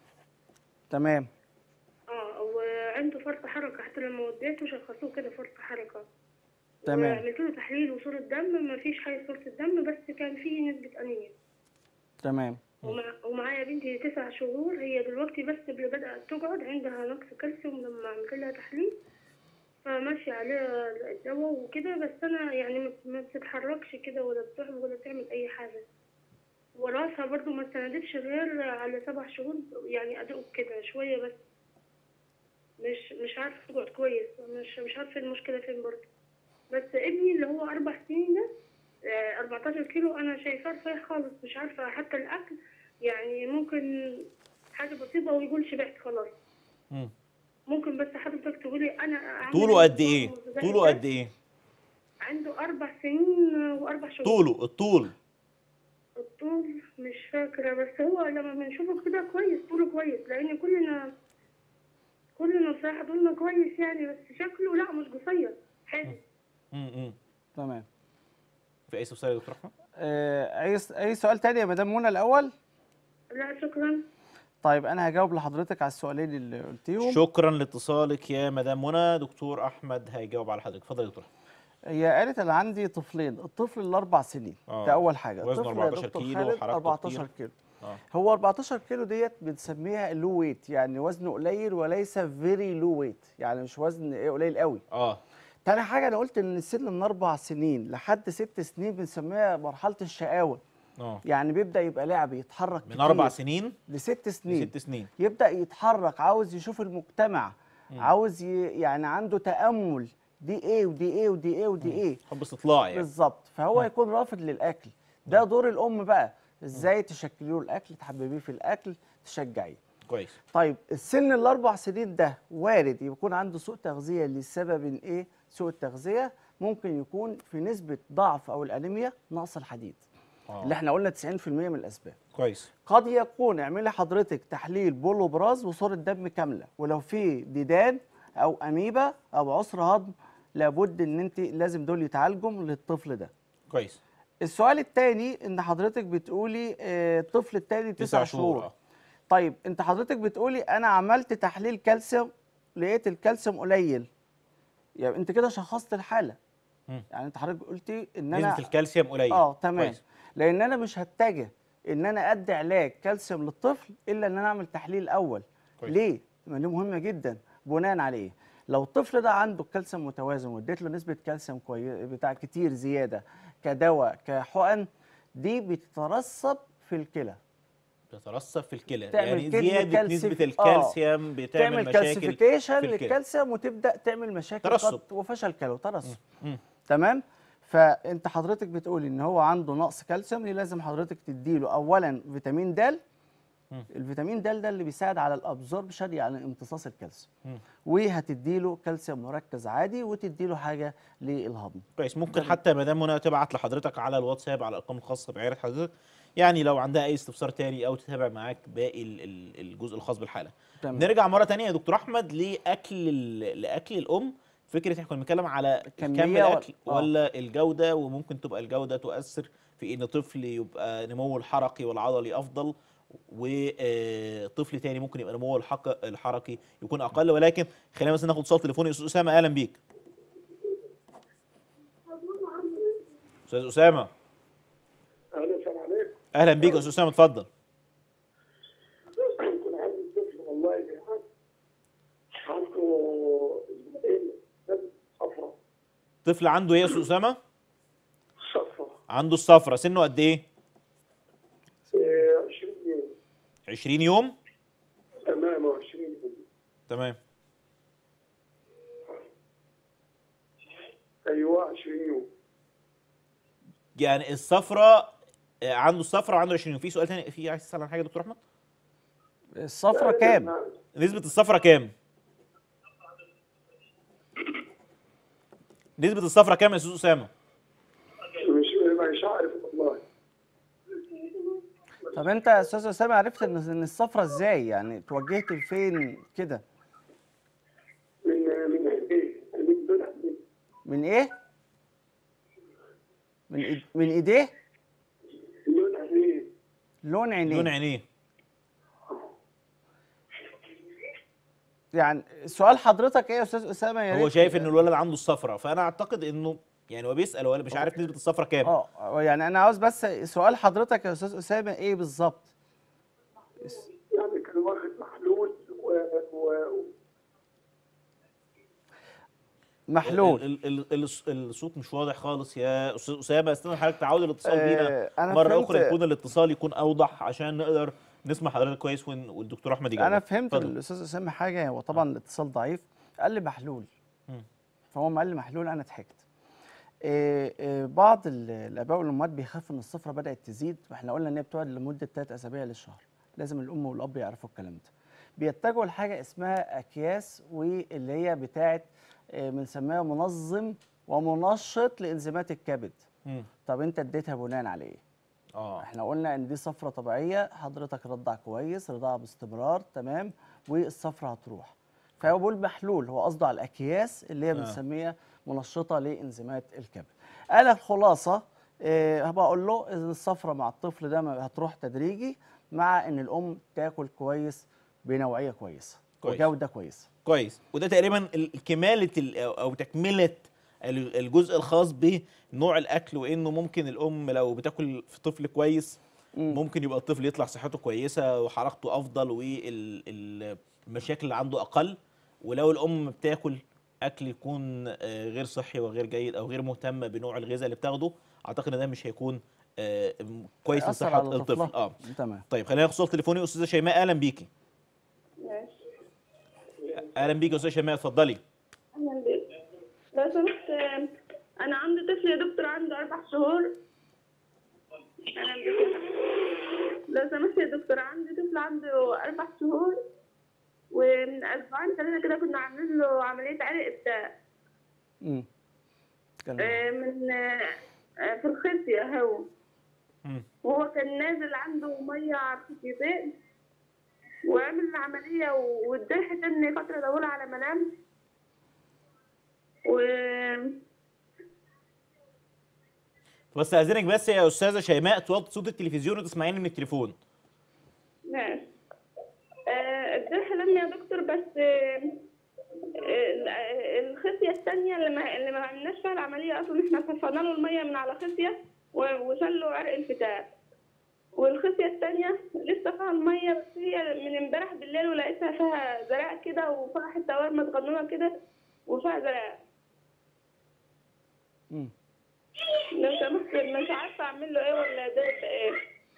تمام اه وعنده فرط حركه حتى لما وديته شخصوه كده فرط حركه تمام. وعملت له تحليل وصوره دم ما فيش حاجه صوره الدم بس كان فيه نسبه انيميا تمام ومع ومعايا بنتي تسع شهور هي دلوقتي بس اللي بدأت تقعد عندها نقص كالسيوم لما عملت لها تحليل فماشية عليها الدواء وكده بس أنا يعني ما- ما بتتحركش كده ولا بتعمل ولا تعمل أي حاجة وراسها برضو ما استندتش غير على سبع شهور يعني أدوق كده شوية بس مش مش عارفة تقعد كويس مش مش عارفة المشكلة فين برضو بس ابني اللي هو أربع سنين ده آه، 14 كيلو أنا شايفاه رفيع خالص مش عارفة حتى الأكل يعني ممكن حاجة بسيطة ويقول شبعت خلاص مم. ممكن بس حضرتك تقولي أنا أعمل طوله قد ايه نظام غذائي طوله ده. قد ايه عنده أربع سنين وأربع شهور طوله الطول الطول مش فاكرة بس هو لما بنشوفه كده كويس طوله كويس لأن كلنا كلنا بصراحة طولنا كويس يعني بس شكله لا مش قصير حلو امم تمام في اي استفسار يا دكتور احمد آه اي س- اي سؤال تاني يا مدام منى الاول لا شكرا طيب انا هجاوب لحضرتك على السؤالين اللي قلتيهم شكرا لاتصالك يا مدام منى دكتور احمد هيجاوب على حضرتك اتفضل يا دكتور هي قالت انا عندي طفلين الطفل الاربع سنين آه. ده اول حاجه وزنه الطفل يا 14 دكتور كيلو خالد وحركته 14 كتير. كيلو اه هو 14 كيلو ديت بنسميها لو ويت يعني وزنه قليل وليس فيري لو ويت يعني مش وزن ايه قليل قوي اه تاني حاجه انا قلت ان السن من اربع سنين لحد ست سنين بنسميها مرحله الشقاوه اه يعني بيبدا يبقى لعبي يتحرك من كتير. اربع سنين لست سنين لست سنين يبدا يتحرك عاوز يشوف المجتمع عاوز ي... يعني عنده تامل دي ايه ودي ايه ودي ايه ودي ايه حب استطلاع يعني بالظبط فهو يكون رافض للاكل ده دور الام بقى ازاي تشكلي له الاكل تحببيه في الاكل تشجعيه كويس طيب السن الاربع سنين ده وارد يكون عنده سوء تغذيه لسبب ايه سوء التغذيه ممكن يكون في نسبه ضعف او الانيميا نقص الحديد اه اللي احنا قلنا 90% من الاسباب كويس قد يكون اعملي حضرتك تحليل بول وبراز وصوره دم كامله ولو في ديدان او اميبا او عسر هضم لابد ان انت لازم دول يتعالجوا للطفل ده كويس السؤال الثاني ان حضرتك بتقولي آه، الطفل الثاني تسع شهور اه طيب انت حضرتك بتقولي انا عملت تحليل كالسيوم لقيت الكالسيوم قليل يعني انت كده شخصت الحاله مم. يعني انت حضرتك قلتي ان انا نسبة الكالسيوم قليل اه تمام كويس. لان انا مش هتجه ان انا ادي علاج كالسيوم للطفل الا ان انا اعمل تحليل اول كويس. ليه ما دي مهمه جدا بناء على ايه لو الطفل ده عنده الكالسيوم متوازن واديت له نسبه كالسيوم كويس بتاع كتير زياده كدواء كحقن دي بتترسب في الكلى بتترسب في الكلى تعمل يعني كدني زيادة كالسيف- نسبة آه. الكالسيوم بتعمل تعمل مشاكل كالسيفيكيشن في الكلى. للكالسيوم وتبدا تعمل مشاكل ترسب. قط وفشل كلوي ترسب مم. تمام فانت حضرتك بتقولي ان هو عنده نقص كالسيوم ليه لازم حضرتك تديله اولا فيتامين د مم. الفيتامين د ده اللي بيساعد على الابزوربشن يعني امتصاص الكالسيوم مم. وهتديله كالسيوم مركز عادي وتديله حاجه للهضم كويس ممكن حتى مدام منى تبعت لحضرتك على الواتساب على الارقام الخاصه بعياده حضرتك يعني لو عندها اي استفسار تاني او تتابع معاك باقي ال- ال- الجزء الخاص بالحاله تمام. نرجع مره تانية يا دكتور احمد لاكل ال- لاكل الام فكره احنا كنا بنتكلم على كمية كم ولا- الاكل آه. ولا الجوده وممكن تبقى الجوده تؤثر في ان طفل يبقى نموه الحركي والعضلي افضل وطفل تاني ممكن يبقى نموه الحق- الحركي يكون اقل ولكن خلينا بس ناخد اتصال تليفوني استاذ اسامه اهلا بيك استاذ اسامه اهلا السلام عليكم اهلا بيك يا استاذ اسامه اتفضل كان عندي طفل والله جعان عنده اسبوعين نزل صفرة طفل عنده ايه يا استاذ اسامه صفرة عنده الصفرة سنه قد ايه 20 يوم 20 يوم تمام 20 يوم تمام ايوه 20 يوم يعني الصفرة آه، عنده الصفرة وعنده 20 يوم في سؤال تاني في عايز تسال عن حاجه يا دكتور احمد الصفرة كام نسبة الصفرة كام نسبة الصفرة كام يا استاذ اسامه مش مش عارف والله طب انت يا استاذ اسامه عرفت ان ان الصفرة ازاي يعني توجهت لفين كده من من ايديه من دون عينيه. من ايه من إيد- من ايديه لون عينيه لون عينيه لون عينيه يعني سؤال حضرتك ايه يا استاذ اسامه يا هو ريت- شايف ان الولد عنده الصفرة فانا اعتقد انه يعني هو بيسال هو مش عارف نسبة الصفرة كام اه يعني انا عاوز بس سؤال حضرتك يا استاذ اسامه ايه بالظبط يعني كان واخد محلول و, و... محلول ال- ال- ال- الص- الصوت مش واضح خالص يا استاذ اسامه استنى حضرتك تعود الاتصال آه، بينا أنا مره فهمت- اخرى يكون الاتصال يكون اوضح عشان نقدر نسمع حضرتك كويس ون- والدكتور احمد يجاوب انا فهمت اتفضل. الاستاذ اسامه حاجه هو طبعا الاتصال ضعيف قال لي محلول مم. فهو ما قال لي محلول انا ضحكت إيه إيه بعض ال- الاباء والامهات بيخافوا ان الصفرة بدات تزيد واحنا قلنا ان هي بتقعد لمده ثلاث اسابيع للشهر لازم الام والاب يعرفوا الكلام ده بيتجهوا لحاجه اسمها اكياس واللي هي بتاعه إيه بنسميها منظم ومنشط لانزيمات الكبد مم. طب انت اديتها بناء على ايه اه احنا قلنا ان دي صفرة طبيعية حضرتك رضع كويس رضاعة باستمرار تمام والصفرة هتروح فهو بيقول محلول هو قصده على الاكياس اللي هي آه. بنسميها منشطة لانزيمات الكبد قال الخلاصة آه، هبقى اقول له ان الصفرة مع الطفل ده ما- هتروح تدريجي مع ان الام تاكل كويس بنوعيه كويسه كويس. وجوده كويسه كويس وده تقريبا ال- كماله ال- او أو تكمله ال- الجزء الخاص بنوع الاكل وانه ممكن الام لو بتاكل في طفل كويس ممكن يبقى الطفل يطلع صحته كويسه وحركته افضل والمشاكل اللي عنده اقل ولو الام بتاكل اكل يكون آه، غير صحي وغير جيد او غير مهتمه بنوع الغذاء اللي بتاخده اعتقد ان ده مش هيكون آه، كويس هيأثر لصحه على الطفل طفلها. اه تمام طيب خلينا ناخد صوت تليفوني استاذه شيماء اهلا بيكي ماشي اهلا بيكي يا استاذه شيماء اتفضلي أهلا بك لو سمحت آه، أنا عندي طفل يا دكتور عنده أربع شهور أهلا بك لو سمحت يا دكتور عندي طفل عنده أربع شهور ومن أسبوعين ثلاثة كده كنا عاملين له عملية عرق إبداع امم كلام. آه، من آه، آه، في الخصية هو مم. وهو كان نازل عنده مية على الخصيتين وعمل العملية واداه تاني فترة طويلة على ما نام و بس اذنك بس يا استاذه شيماء توطي صوت التلفزيون وتسمعيني من التليفون ماشي آه، اداه حلم يا دكتور بس آه، آه، الخصية التانية اللي ما اللي ما عملناش فيها العملية أصلا احنا صفينا له المية من على خصية و- وشال له عرق الفتاة والخصية التانية لسه فيها المية بس هي من امبارح بالليل ولقيتها فيها زرع كده وفيها حتة ورمة صغنونة كده وفيها زرع مم. لو سمحت مش عارفة أعمل له إيه ولا ده يبقى إيه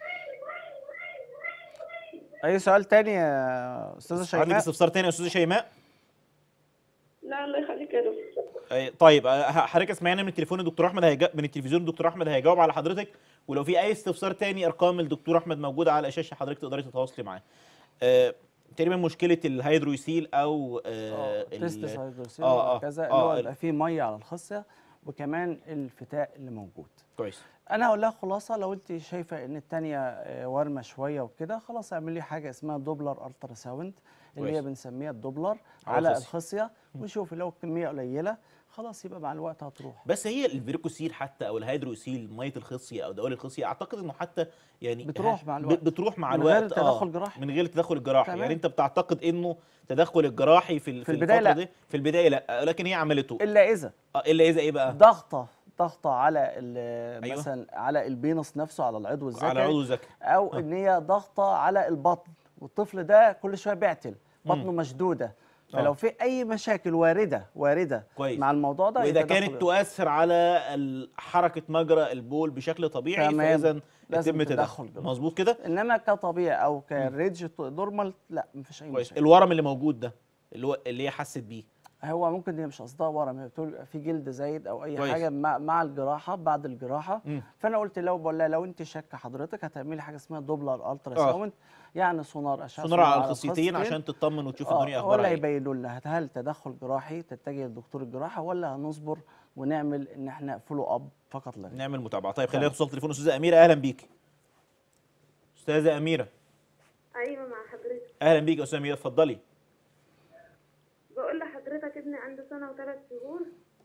اي سؤال تاني يا استاذه عندك شيماء استفسار تاني يا استاذه شيماء لا الله يخليك يا دكتور أي- طيب أه، حضرتك اسمعينا من التليفون الدكتور احمد هيجا... من التلفزيون الدكتور احمد هيجاوب على حضرتك ولو في اي استفسار تاني ارقام الدكتور احمد موجوده على الشاشه حضرتك تقدري تتواصلي معاه أه... تقريبا مشكله الهيدروسيل او أه... ال- تستس هيدروسيل آه، آه، وهكذا اللي آه، هو ال- يبقى فيه ميه على الخصيه وكمان الفتاء اللي موجود كويس انا هقول لها خلاصه لو انت شايفه ان التانية آه، ورمه شويه وكده خلاص اعملي لي حاجه اسمها دوبلر الترا ساوند اللي هي كويس. بنسميها الدوبلر على على الخصية. الخصيه وشوفي لو الكميه قليله خلاص يبقى مع الوقت هتروح بس هي الفيروكوسيل حتى او الهيدروسيل ميه الخصيه او دوال الخصيه اعتقد انه حتى يعني بتروح ه- مع ب- الوقت. بتروح مع من غير الوقت تدخل جراحي. من غير التدخل الجراحي تمام. يعني انت بتعتقد انه تدخل الجراحي في ال- في البداية الفترة لا. دي في البدايه لا لكن هي عملته الا اذا آه، الا اذا ايه بقى ضغطه ضغطه على ال- أيوة. مثلا على البينس نفسه على العضو الذكري على عضو ذكي او ان هي ضغطه على البطن والطفل ده كل شويه بيعتل بطنه مشدوده فلو آه. في اي مشاكل وارده وارده كويس. مع الموضوع ده واذا يبقى كانت تدخل- تؤثر على ال- حركه مجرى البول بشكل طبيعي تمام. فاذا لازم يتم تدخل تدخل جراحي. مظبوط كده انما كطبيعي او كريدج نورمال لا مفيش اي كويس مشاكل الورم اللي موجود ده اللي هو اللي هي حست بيه هو ممكن هي مش قصدها ورم هي بتقول في جلد زايد او اي كويس. حاجه مع, مع الجراحه بعد الجراحه مم. فانا قلت لو بقول لها لو انت شاكه حضرتك هتعملي حاجه اسمها دوبلر الترا آه. ساوند يعني سونار اشعه سونار على الخصيتين عشان تطمن وتشوف الدنيا اه اخبارها ولا ايه يبينوا لنا هل تدخل جراحي تتجه لدكتور الجراحه ولا هنصبر ونعمل ان احنا فولو اب فقط لا غير نعمل متابعه طيب خلينا ناخد تليفون استاذه اميره اهلا بيكي استاذه اميره أيوة مع حضرتك اهلا بيكي يا استاذه اميره اتفضلي بقول لحضرتك ابني عنده سنة وثلاث شهور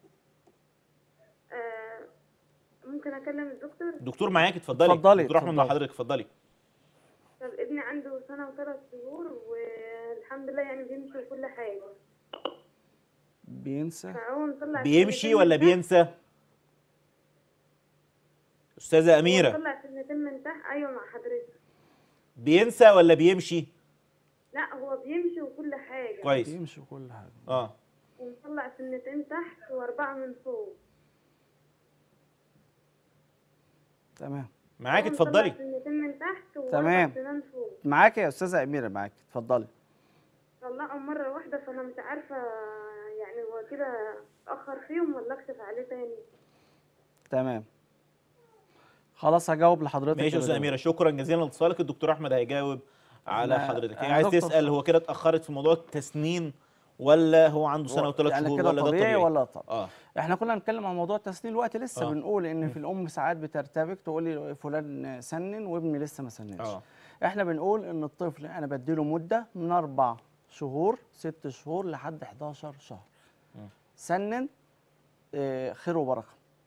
آه ممكن أكلم الدكتور؟ الدكتور معاك اتفضلي اتفضلي، دكتور احمد مع اتفضلي. حضرتك اتفضلي طب ابني عنده سنة وثلاث شهور والحمد لله يعني بيمشي وكل حاجة بينسى فهو مطلع بيمشي سنتين ولا من تحت- بينسى استاذه هو اميره مطلع سنتين من تحت أيوة مع حضرتك بينسى ولا بيمشي لا هو بيمشي وكل حاجة كويس بيمشي كل حاجه اه ومطلع سنتين تحت وأربعة من فوق تمام معاك هو اتفضلي مطلع سنتين من تحت وأربع تمام. سنان فوق معاك يا استاذه اميره معاك اتفضلي طلعهم مرة واحدة فأنا مش عارفة يعني هو كده أخر فيهم ولا أكشف عليه تاني تمام خلاص هجاوب لحضرتك ماشي يا استاذه كده. اميره شكرا جزيلا لاتصالك الدكتور احمد هيجاوب على ما- حضرتك هي أنا عايز دكتور تسال هو كده اتاخرت في موضوع التسنين ولا هو عنده سنه هو وثلاث يعني شهور كده ولا ده طبيعي طبيعي ولا طبيعي اه احنا كنا بنتكلم عن موضوع التسنين الوقت لسه آه. بنقول ان في الام ساعات بترتبك تقول لي فلان سنن وابني لسه ما سننش اه احنا بنقول ان الطفل انا بديله مده من اربع شهور ست شهور لحد 11 شهر سنن آه، خير وبركه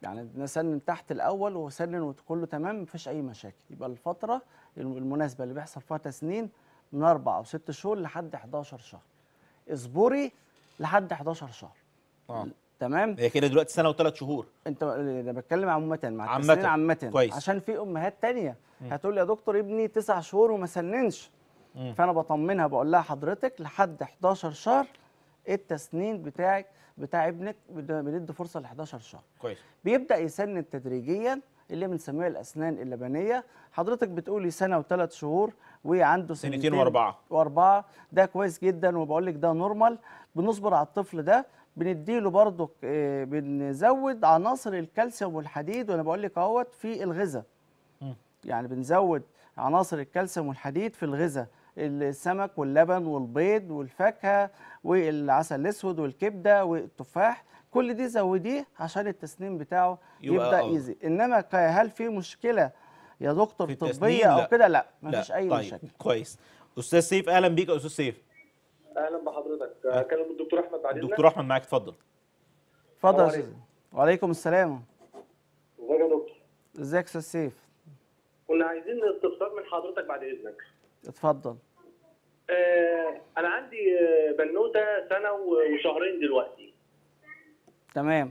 يعني نسنن تحت الاول وسنن وكله تمام مفيش اي مشاكل يبقى الفتره الم- المناسبه اللي بيحصل فيها تسنين من اربع او ست شهور لحد 11 شهر اصبري لحد 11 شهر اه تمام هي كده دلوقتي سنه وثلاث شهور انت انا بتكلم عامه مع عامةً. التسنين عامه كويس. عشان في امهات تانية هتقول لي يا دكتور ابني تسع شهور وما سننش مم. فانا بطمنها بقول لها حضرتك لحد 11 شهر التسنين بتاعك بتاع ابنك بد- بندي فرصه ل 11 شهر كويس بيبدا يسنن تدريجيا اللي بنسميها الاسنان اللبنيه حضرتك بتقولي سنه وثلاث شهور وعنده سنتين سنتين وأربعة. واربعه ده كويس جدا وبقول لك ده نورمال بنصبر على الطفل ده بنديله برضك آه، بنزود عناصر الكالسيوم والحديد وانا بقول لك اهوت في الغذاء مم. يعني بنزود عناصر الكالسيوم والحديد في الغذاء السمك واللبن والبيض والفاكهه والعسل الاسود والكبده والتفاح كل دي زوديه عشان التسنين بتاعه يبقى يبدا آه. يزيد انما ك- هل في مشكله يا دكتور في التسنين؟ طبيه لا. او كده لا لا مفيش اي طيب مشاكل كويس استاذ سيف اهلا بيك يا استاذ سيف اهلا بحضرتك اكلم الدكتور احمد بعد اذنك دكتور احمد معاك اتفضل اتفضل يا السلام استاذ وعليكم السلام ازيك يا دكتور ازيك يا استاذ سيف كنا عايزين استفسار من حضرتك بعد اذنك اتفضل آه انا عندي آه، بنوته سنه وشهرين دلوقتي تمام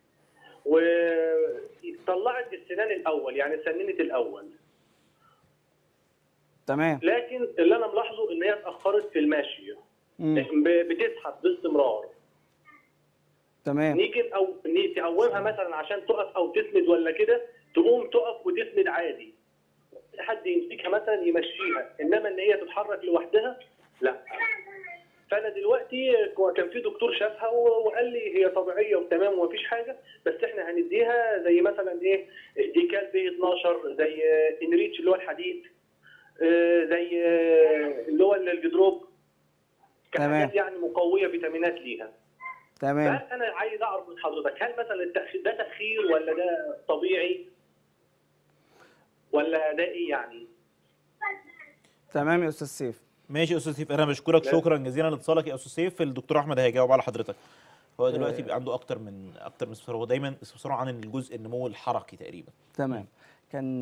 وطلعت السنان الاول يعني سننت الاول تمام لكن اللي انا ملاحظه ان هي اتاخرت في المشي مم. ب- بتزحف باستمرار تمام نيجي او ن- تقومها مثلا عشان تقف او تسند ولا كده تقوم تقف وتسند عادي حد يمسكها مثلا يمشيها انما ان هي تتحرك لوحدها لا فانا دلوقتي كان في دكتور شافها و- وقال لي هي طبيعيه وتمام ومفيش حاجه بس احنا هنديها زي مثلا ايه ديكال بي 12 زي انريتش اللي هو الحديد آه، زي آه، اللي هو الجدروب تمام. كحاجات يعني مقويه فيتامينات ليها تمام فانا عايز اعرف من حضرتك هل مثلا التاخير ده تاخير ولا ده طبيعي ولا ده ايه يعني؟ تمام يا استاذ سيف ماشي يا استاذ سيف انا بشكرك لا. شكرا جزيلا لاتصالك يا استاذ سيف الدكتور احمد هيجاوب على حضرتك هو دلوقتي آه. بيبقى عنده اكتر من اكتر من استفسار هو دايما استفساره عن الجزء النمو الحركي تقريبا تمام كان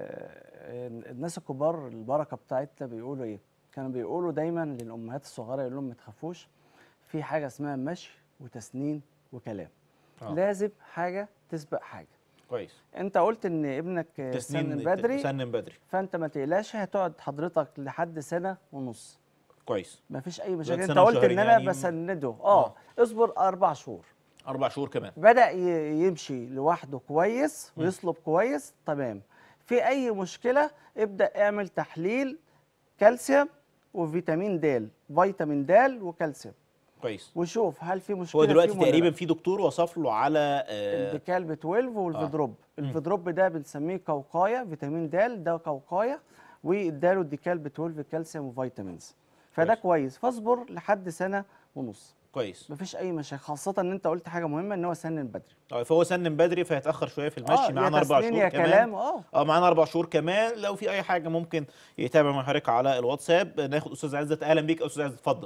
آه، الناس الكبار البركه بتاعتنا بيقولوا ايه كانوا بيقولوا دايما للامهات الصغيره يقول لهم ما تخافوش في حاجه اسمها مشي وتسنين وكلام آه. لازم حاجه تسبق حاجه كويس انت قلت ان ابنك آه، سنن بدري سنن بدري فانت ما تقلقش هتقعد حضرتك لحد سنه ونص كويس ما فيش اي مشاكل انت سنة قلت ان وشهرين انا يعني م- بسنده آه. اه اصبر اربع شهور اربع شهور كمان بدأ ي- يمشي لوحده كويس ويصلب كويس تمام في أي مشكلة ابدأ اعمل تحليل كالسيوم وفيتامين د فيتامين د وكالسيوم كويس وشوف هل في مشكلة هو دلوقتي فيهم ولا تقريبا لا. في دكتور وصف له على آه الديكال ب 12 والفيدروب الفيدروب ده بنسميه قوقايه فيتامين د ده قوقايه واداله الديكال ب 12 كالسيوم وفيتامينز فده كويس. كويس فاصبر لحد سنه ونص كويس مفيش اي مشاكل خاصه ان انت قلت حاجه مهمه ان هو سنن بدري طيب فهو سنن بدري فهيتاخر شويه في المشي آه، معانا يا اربع تسنين شهور يا كمان كلام اه اه معانا اربع شهور كمان لو في اي حاجه ممكن يتابع مع حضرتك على الواتساب ناخد استاذ عزت اهلا بيك يا استاذ عزت اتفضل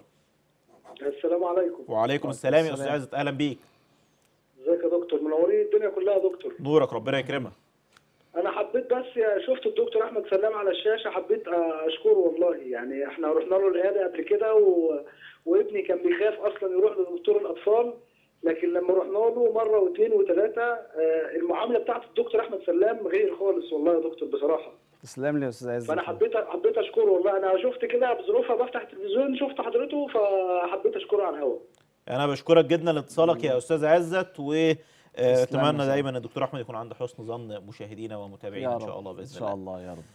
السلام عليكم وعليكم السلام يا استاذ السلام. عزت اهلا بيك ازيك يا دكتور منورين الدنيا كلها يا دكتور نورك ربنا يكرمك انا حبيت بس شفت الدكتور احمد سلام على الشاشه حبيت اشكره والله يعني احنا رحنا له العياده قبل كده و... وابني كان بيخاف اصلا يروح لدكتور الاطفال لكن لما رحنا له مره واثنين وثلاثه آه، المعامله بتاعت الدكتور احمد سلام غير خالص والله يا دكتور بصراحه تسلم لي يا استاذ عز فانا حبيت حبيت اشكره والله انا شفت كده بظروفها بفتح التلفزيون شفت حضرته فحبيت اشكره على الهواء انا بشكرك جدا لاتصالك يا استاذ عزت تسلم واتمنى يا دايما ان الدكتور احمد يكون عنده حسن ظن مشاهدينا ومتابعينا يا ان شاء رب. الله ان باذن شاء الله الله يا رب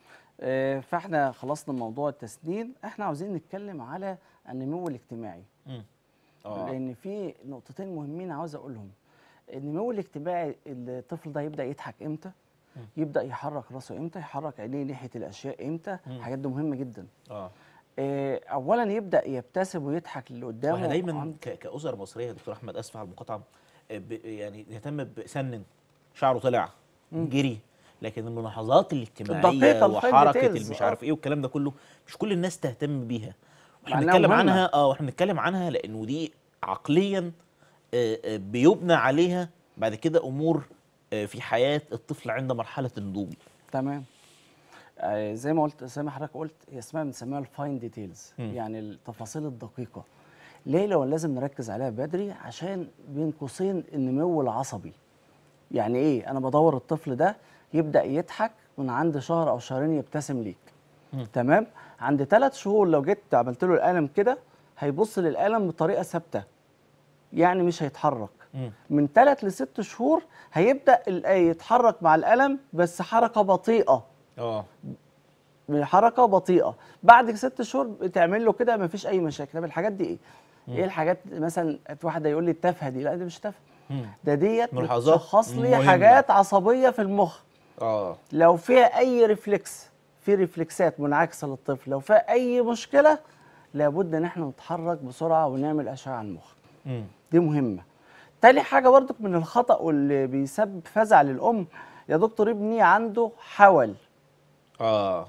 آه، فاحنا خلصنا موضوع التسنين احنا عاوزين نتكلم على النمو الاجتماعي مم. اه لان في نقطتين مهمين عاوز اقولهم النمو الاجتماعي الطفل ده يبدا يضحك امتى يبدا يحرك راسه امتى يحرك عينيه ناحيه الاشياء امتى الحاجات دي مهمه جدا اه آه، اولا يبدا يبتسم ويضحك للي قدامه واحنا دايما وعن- ك- كاسر مصريه يا دكتور احمد اسف على المقاطعه آه، ب- يعني نهتم بسنن شعره طلع جري لكن الملاحظات الاجتماعيه الدقيقة، الفاين وحركه ديتيلز، المش آه. عارف ايه والكلام ده كله مش كل الناس تهتم بيها واحنا مع إنها بنتكلم مهمة. عنها اه واحنا بنتكلم عنها لانه دي عقليا آه، آه، بيبنى عليها بعد كده امور آه، في حياه الطفل عند مرحله النضوج تمام آه زي ما قلت زي ما حضرتك قلت هي اسمها بنسميها الفاين ديتيلز مم. يعني التفاصيل الدقيقه ليه لو لازم نركز عليها بدري عشان بين قوسين النمو العصبي يعني ايه انا بدور الطفل ده يبدا يضحك من عند شهر او شهرين يبتسم ليك مم. تمام عند ثلاث شهور لو جيت عملت له القلم كده هيبص للقلم بطريقه ثابته يعني مش هيتحرك مم. من ثلاث لست شهور هيبدا ال- يتحرك مع القلم بس حركه بطيئه اه حركه بطيئه بعد ست شهور بتعمل له كده مفيش اي مشاكل طب الحاجات دي ايه ايه الحاجات مثلا واحد يقول لي التافهه دي لا دي مش تافهه مم. ده ديت ملاحظات بتشخص لي مهمة. حاجات عصبيه في المخ اه لو فيها اي ريفلكس في ريفلكسات منعكسه للطفل لو فيها اي مشكله لابد ان احنا نتحرك بسرعه ونعمل اشعه على المخ مم. دي مهمه تاني حاجه برضك من الخطا واللي بيسبب فزع للام يا دكتور ابني عنده حول اه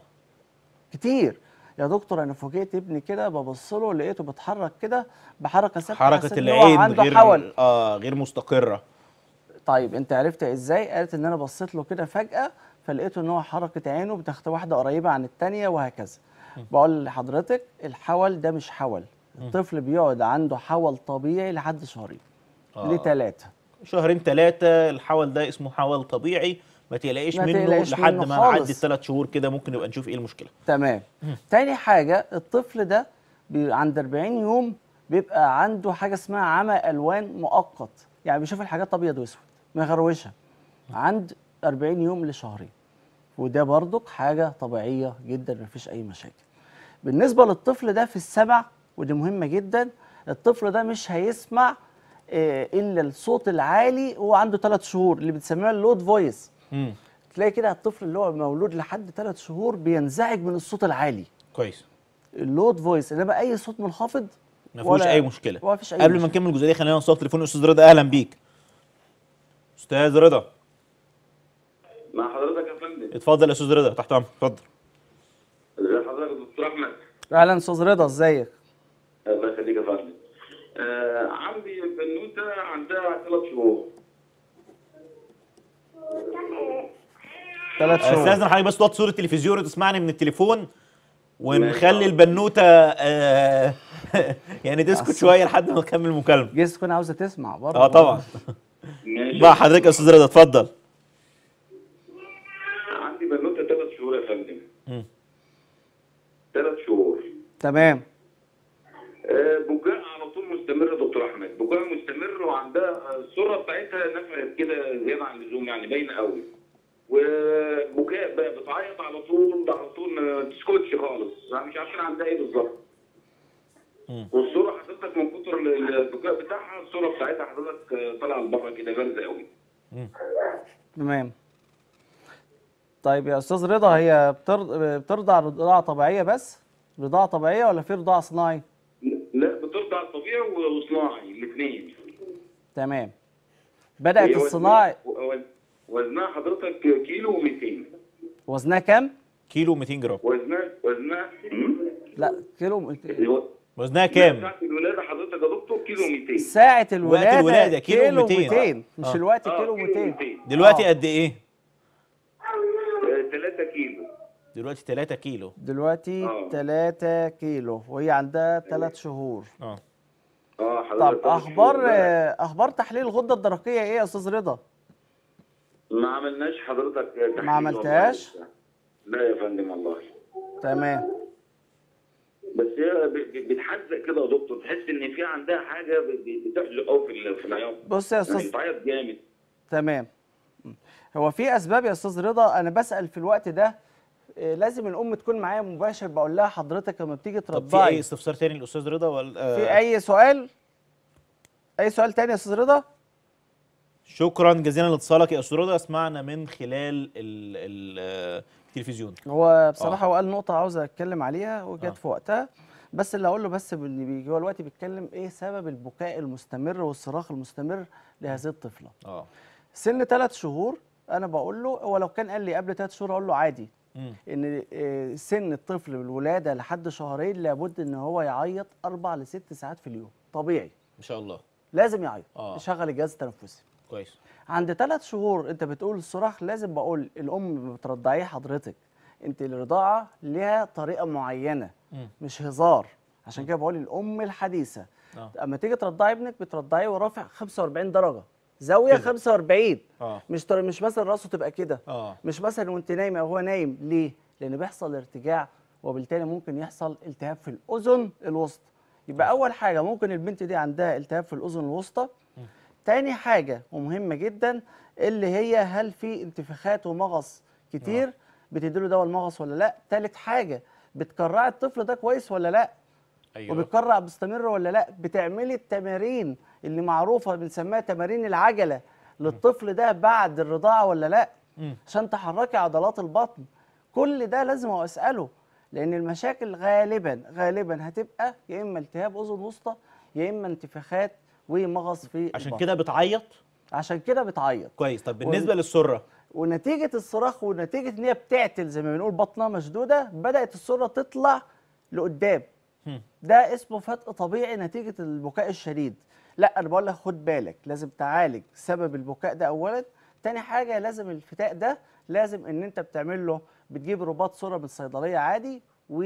كتير يا دكتور انا فوجئت ابني كده ببص له لقيته بيتحرك كده بحركه ثابته حركه حسيت إن هو العين عنده غير حول اه غير مستقره طيب انت عرفت ازاي قالت ان انا بصيت له كده فجاه فلقيته ان هو حركه عينه بتخت واحده قريبه عن الثانيه وهكذا بقول لحضرتك الحول ده مش حول الطفل بيقعد عنده حول طبيعي لحد شهرين آه. لثلاثه شهرين ثلاثه الحول ده اسمه حول طبيعي ما تقلقيش ما منه تقلقش لحد منه ما خالص. نعدي الثلاث شهور كده ممكن نبقى نشوف ايه المشكله تمام تاني حاجة الطفل ده بي- عند 40 يوم بيبقى عنده حاجة اسمها عمى ألوان مؤقت يعني بيشوف الحاجات أبيض وأسود مغروشة عند 40 يوم لشهرين وده برضك حاجة طبيعية جدا مفيش أي مشاكل بالنسبة للطفل ده في السمع ودي مهمة جدا الطفل ده مش هيسمع آه، إلا الصوت العالي وهو عنده ثلاث شهور اللي بتسميها اللود فويس امم تلاقي كده الطفل اللي هو مولود لحد ثلاث شهور بينزعج من الصوت العالي كويس اللود فويس انما اي صوت منخفض ما فيهوش ولا- اي مشكله ما فيش اي قبل ما مشكلة. نكمل الجزئيه دي خلينا نوصل تليفون استاذ رضا اهلا بيك استاذ رضا مع حضرتك يا فندم اتفضل يا استاذ رضا تحت امرك اتفضل ازي حضرتك يا دكتور احمد اهلا استاذ رضا ازيك الله يخليك يا فندم آه عندي بنوته عندها ثلاث شهور ثلاث شهور استاذن حضرتك بس توطي صوره التلفزيون وتسمعني من التليفون ونخلي ماشي. البنوته آه يعني تسكت شويه لحد ما نكمل المكالمه جيس تكون عاوزه تسمع برضه اه طبعا ماشي بقى حضرتك يا استاذ رضا اتفضل عندي بنوته ثلاث شهور يا فندم مم. ثلاث شهور تمام آه بكاء على طول مستمر يا دكتور احمد بكاء مستمر وعندها آه، الصوره بتاعتها نفعت كده زياده عن اللزوم يعني باينه قوي وبكاء بقى بتعيط على طول على طول ما تسكتش خالص يعني مش عارفين عندها ايه بالظبط مم. والصوره حضرتك من كتر ال- البكاء بتاعها الصوره بتاعتها حضرتك آه، طالعه لبره كده بارزه قوي تمام طيب يا استاذ رضا هي بترضع بترضع رضاعه طبيعيه بس رضاعه طبيعيه ولا في رضاعه صناعي لا بترضع طبيعي وصناعي الاثنين تمام بدات الصناعي وزنها حضرتك كيلو و200 وزنها كام كيلو 200 جرام وزنها وزنها لا كيلو وزنها كام ساعة الولادة حضرتك يا دكتور كيلو 200 ساعه الولاده الولادة كيلو كيلو 200. 200 مش آه. الوقت آه، كيلو كيلو 200 200 دلوقتي آه. قد ايه 3 كيلو دلوقتي 3 كيلو دلوقتي آه. 3 كيلو وهي عندها 3 شهور اه اه طب حضرتك اخبار اخبار تحليل الغده الدرقيه ايه يا استاذ رضا ما عملناش حضرتك تحليل ما عملتهاش؟ والله. لا يا فندم والله تمام بس هي ب- ب- بتحزق كده يا دكتور تحس ان في عندها حاجه ب- ب- بتحزق قوي في ال- في العياط بص يا يعني استاذ بتعيط جامد تمام هو في اسباب يا استاذ رضا انا بسال في الوقت ده إيه، لازم الام تكون معايا مباشر بقول لها حضرتك لما بتيجي طب في اي ترضعي استفسار تاني للاستاذ رضا ولا في آه اي سؤال اي سؤال تاني يا استاذ رضا شكرا جزيلا لاتصالك يا استاذ رضا اسمعنا من خلال ال ال آه، التلفزيون هو بصراحه هو قال نقطه عاوز اتكلم عليها وجت آه. في وقتها بس اللي اقول له بس اللي بيجي هو دلوقتي بيتكلم ايه سبب البكاء المستمر والصراخ المستمر لهذه الطفله اه سن ثلاث شهور انا بقول له هو لو كان قال لي قبل ثلاث شهور اقول له عادي مم. ان آه، سن الطفل بالولاده لحد شهرين لابد ان هو يعيط اربع لست ساعات في اليوم طبيعي ان شاء الله لازم يعيط آه. يشغل الجهاز التنفسي كويس عند ثلاث شهور انت بتقول الصراخ لازم بقول الام بترضعيه حضرتك انت الرضاعه ليها طريقه معينه مم. مش هزار عشان كده بقول الام الحديثه اه اما تيجي ترضعي ابنك بترضعيه ورافع 45 درجه زاويه كده. 45 اه مش تر... مش مثلا راسه تبقى كده اه مش مثلا وانت نايم او هو نايم ليه لان بيحصل ارتجاع وبالتالي ممكن يحصل التهاب في الاذن الوسطى يبقى اول حاجه ممكن البنت دي عندها التهاب في الاذن الوسطى تاني حاجه ومهمه جدا اللي هي هل في انتفاخات ومغص كتير بتديله دواء المغص ولا لا تالت حاجه بتكرعي الطفل ده كويس ولا لا ايوه وبتكرع باستمر ولا لا بتعملي التمارين اللي معروفه بنسميها تمارين العجله للطفل ده بعد الرضاعه ولا لا مم. عشان تحركي عضلات البطن كل ده لازم اساله لان المشاكل غالبا غالبا هتبقى يا اما التهاب اذن وسطى يا اما انتفاخات ومغص في عشان البطن. كده بتعيط عشان كده بتعيط كويس طب بالنسبه للسره ونتيجه الصراخ ونتيجه ان هي بتعتل زي ما بنقول بطنها مشدوده بدات السره تطلع لقدام هم. ده اسمه فتق طبيعي نتيجه البكاء الشديد لا انا بقول لك خد بالك لازم تعالج سبب البكاء ده اولا تاني حاجه لازم الفتاء ده لازم ان انت بتعمل له بتجيب رباط سره من الصيدليه عادي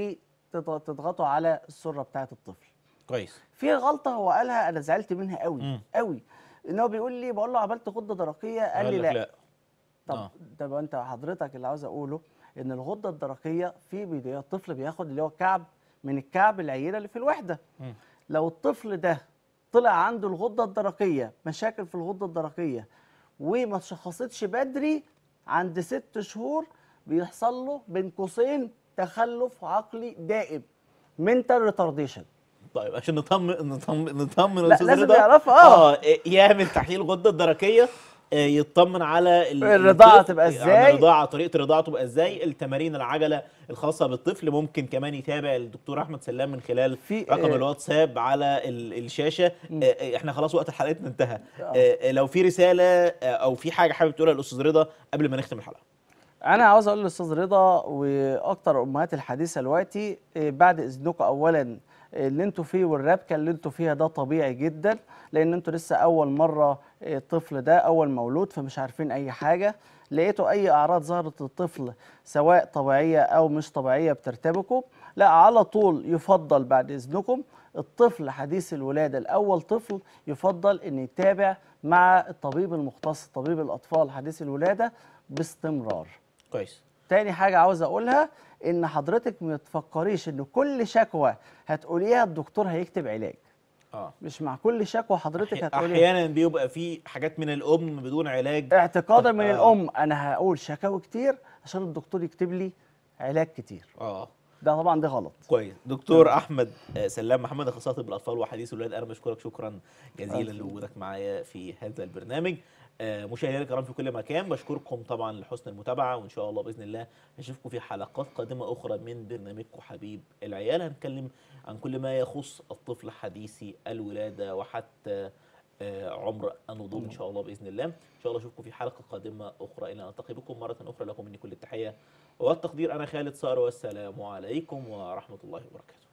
وتضغطه على السره بتاعه الطفل كويس في غلطه هو قالها انا زعلت منها قوي مم. قوي ان هو بيقول لي بقول له عملت غده درقيه قال لي لك لا لا طب آه. طب انت حضرتك اللي عاوز اقوله ان الغده الدرقيه في بدايه الطفل بياخد اللي هو كعب من الكعب العينه اللي في الوحده مم. لو الطفل ده طلع عنده الغده الدرقيه مشاكل في الغده الدرقيه وما اتشخصتش بدري عند ست شهور بيحصل له بين قوسين تخلف عقلي دائم منتال ريتارديشن طيب عشان نطمن نطمن نطمن لا، الأستاذ لازم رضا. يعرفها، آه. اه يعمل تحليل الغده الدرقيه آه، يطمن على ال- الرضاعة الطفل، تبقى عن إزاي؟ الرضاعه طريقه الرضاعه تبقى ازاي التمارين العجله الخاصه بالطفل ممكن كمان يتابع الدكتور احمد سلام من خلال في- رقم آه. الواتساب على ال- الشاشه آه، آه، احنا خلاص وقت حلقتنا انتهى آه. آه، لو في رساله آه، او في حاجه حابب تقولها للاستاذ رضا قبل ما نختم الحلقه انا عاوز اقول للاستاذ رضا واكتر امهات الحديثه دلوقتي إيه، بعد اذنكم اولا إيه، اللي انتوا فيه والربكه اللي انتوا فيها ده طبيعي جدا لان انتوا لسه اول مره إيه، الطفل ده اول مولود فمش عارفين اي حاجه لقيتوا اي اعراض ظهرت للطفل سواء طبيعيه او مش طبيعيه بترتبكوا لا على طول يفضل بعد اذنكم الطفل حديث الولاده الاول طفل يفضل ان يتابع مع الطبيب المختص طبيب الاطفال حديث الولاده باستمرار كويس تاني حاجة عاوز أقولها إن حضرتك ما تفكريش إن كل شكوى هتقوليها الدكتور هيكتب علاج اه مش مع كل شكوى حضرتك هتقوليها احيانا بيبقى في حاجات من الام بدون علاج اعتقادا من آه. الأم أنا هقول شكاوي كتير عشان الدكتور يكتب لي علاج كتير اه ده طبعا ده غلط كويس دكتور احمد آه، سلام محمد اخصائي طب الاطفال وحديث الولاد انا بشكرك شكرا جزيلا ألف لوجودك معايا في هذا البرنامج آه، مشاهدينا الكرام في كل مكان بشكركم طبعا لحسن المتابعه وان شاء الله باذن الله نشوفكم في حلقات قادمه اخرى من برنامجكم حبيب العيال هنتكلم عن كل ما يخص الطفل حديثي الولاده وحتى آه، عمر النضوج ان شاء الله باذن الله ان شاء الله اشوفكم في حلقه قادمه اخرى الى ان التقي بكم مره اخرى لكم مني كل التحيه والتقدير انا خالد صار والسلام عليكم ورحمه الله وبركاته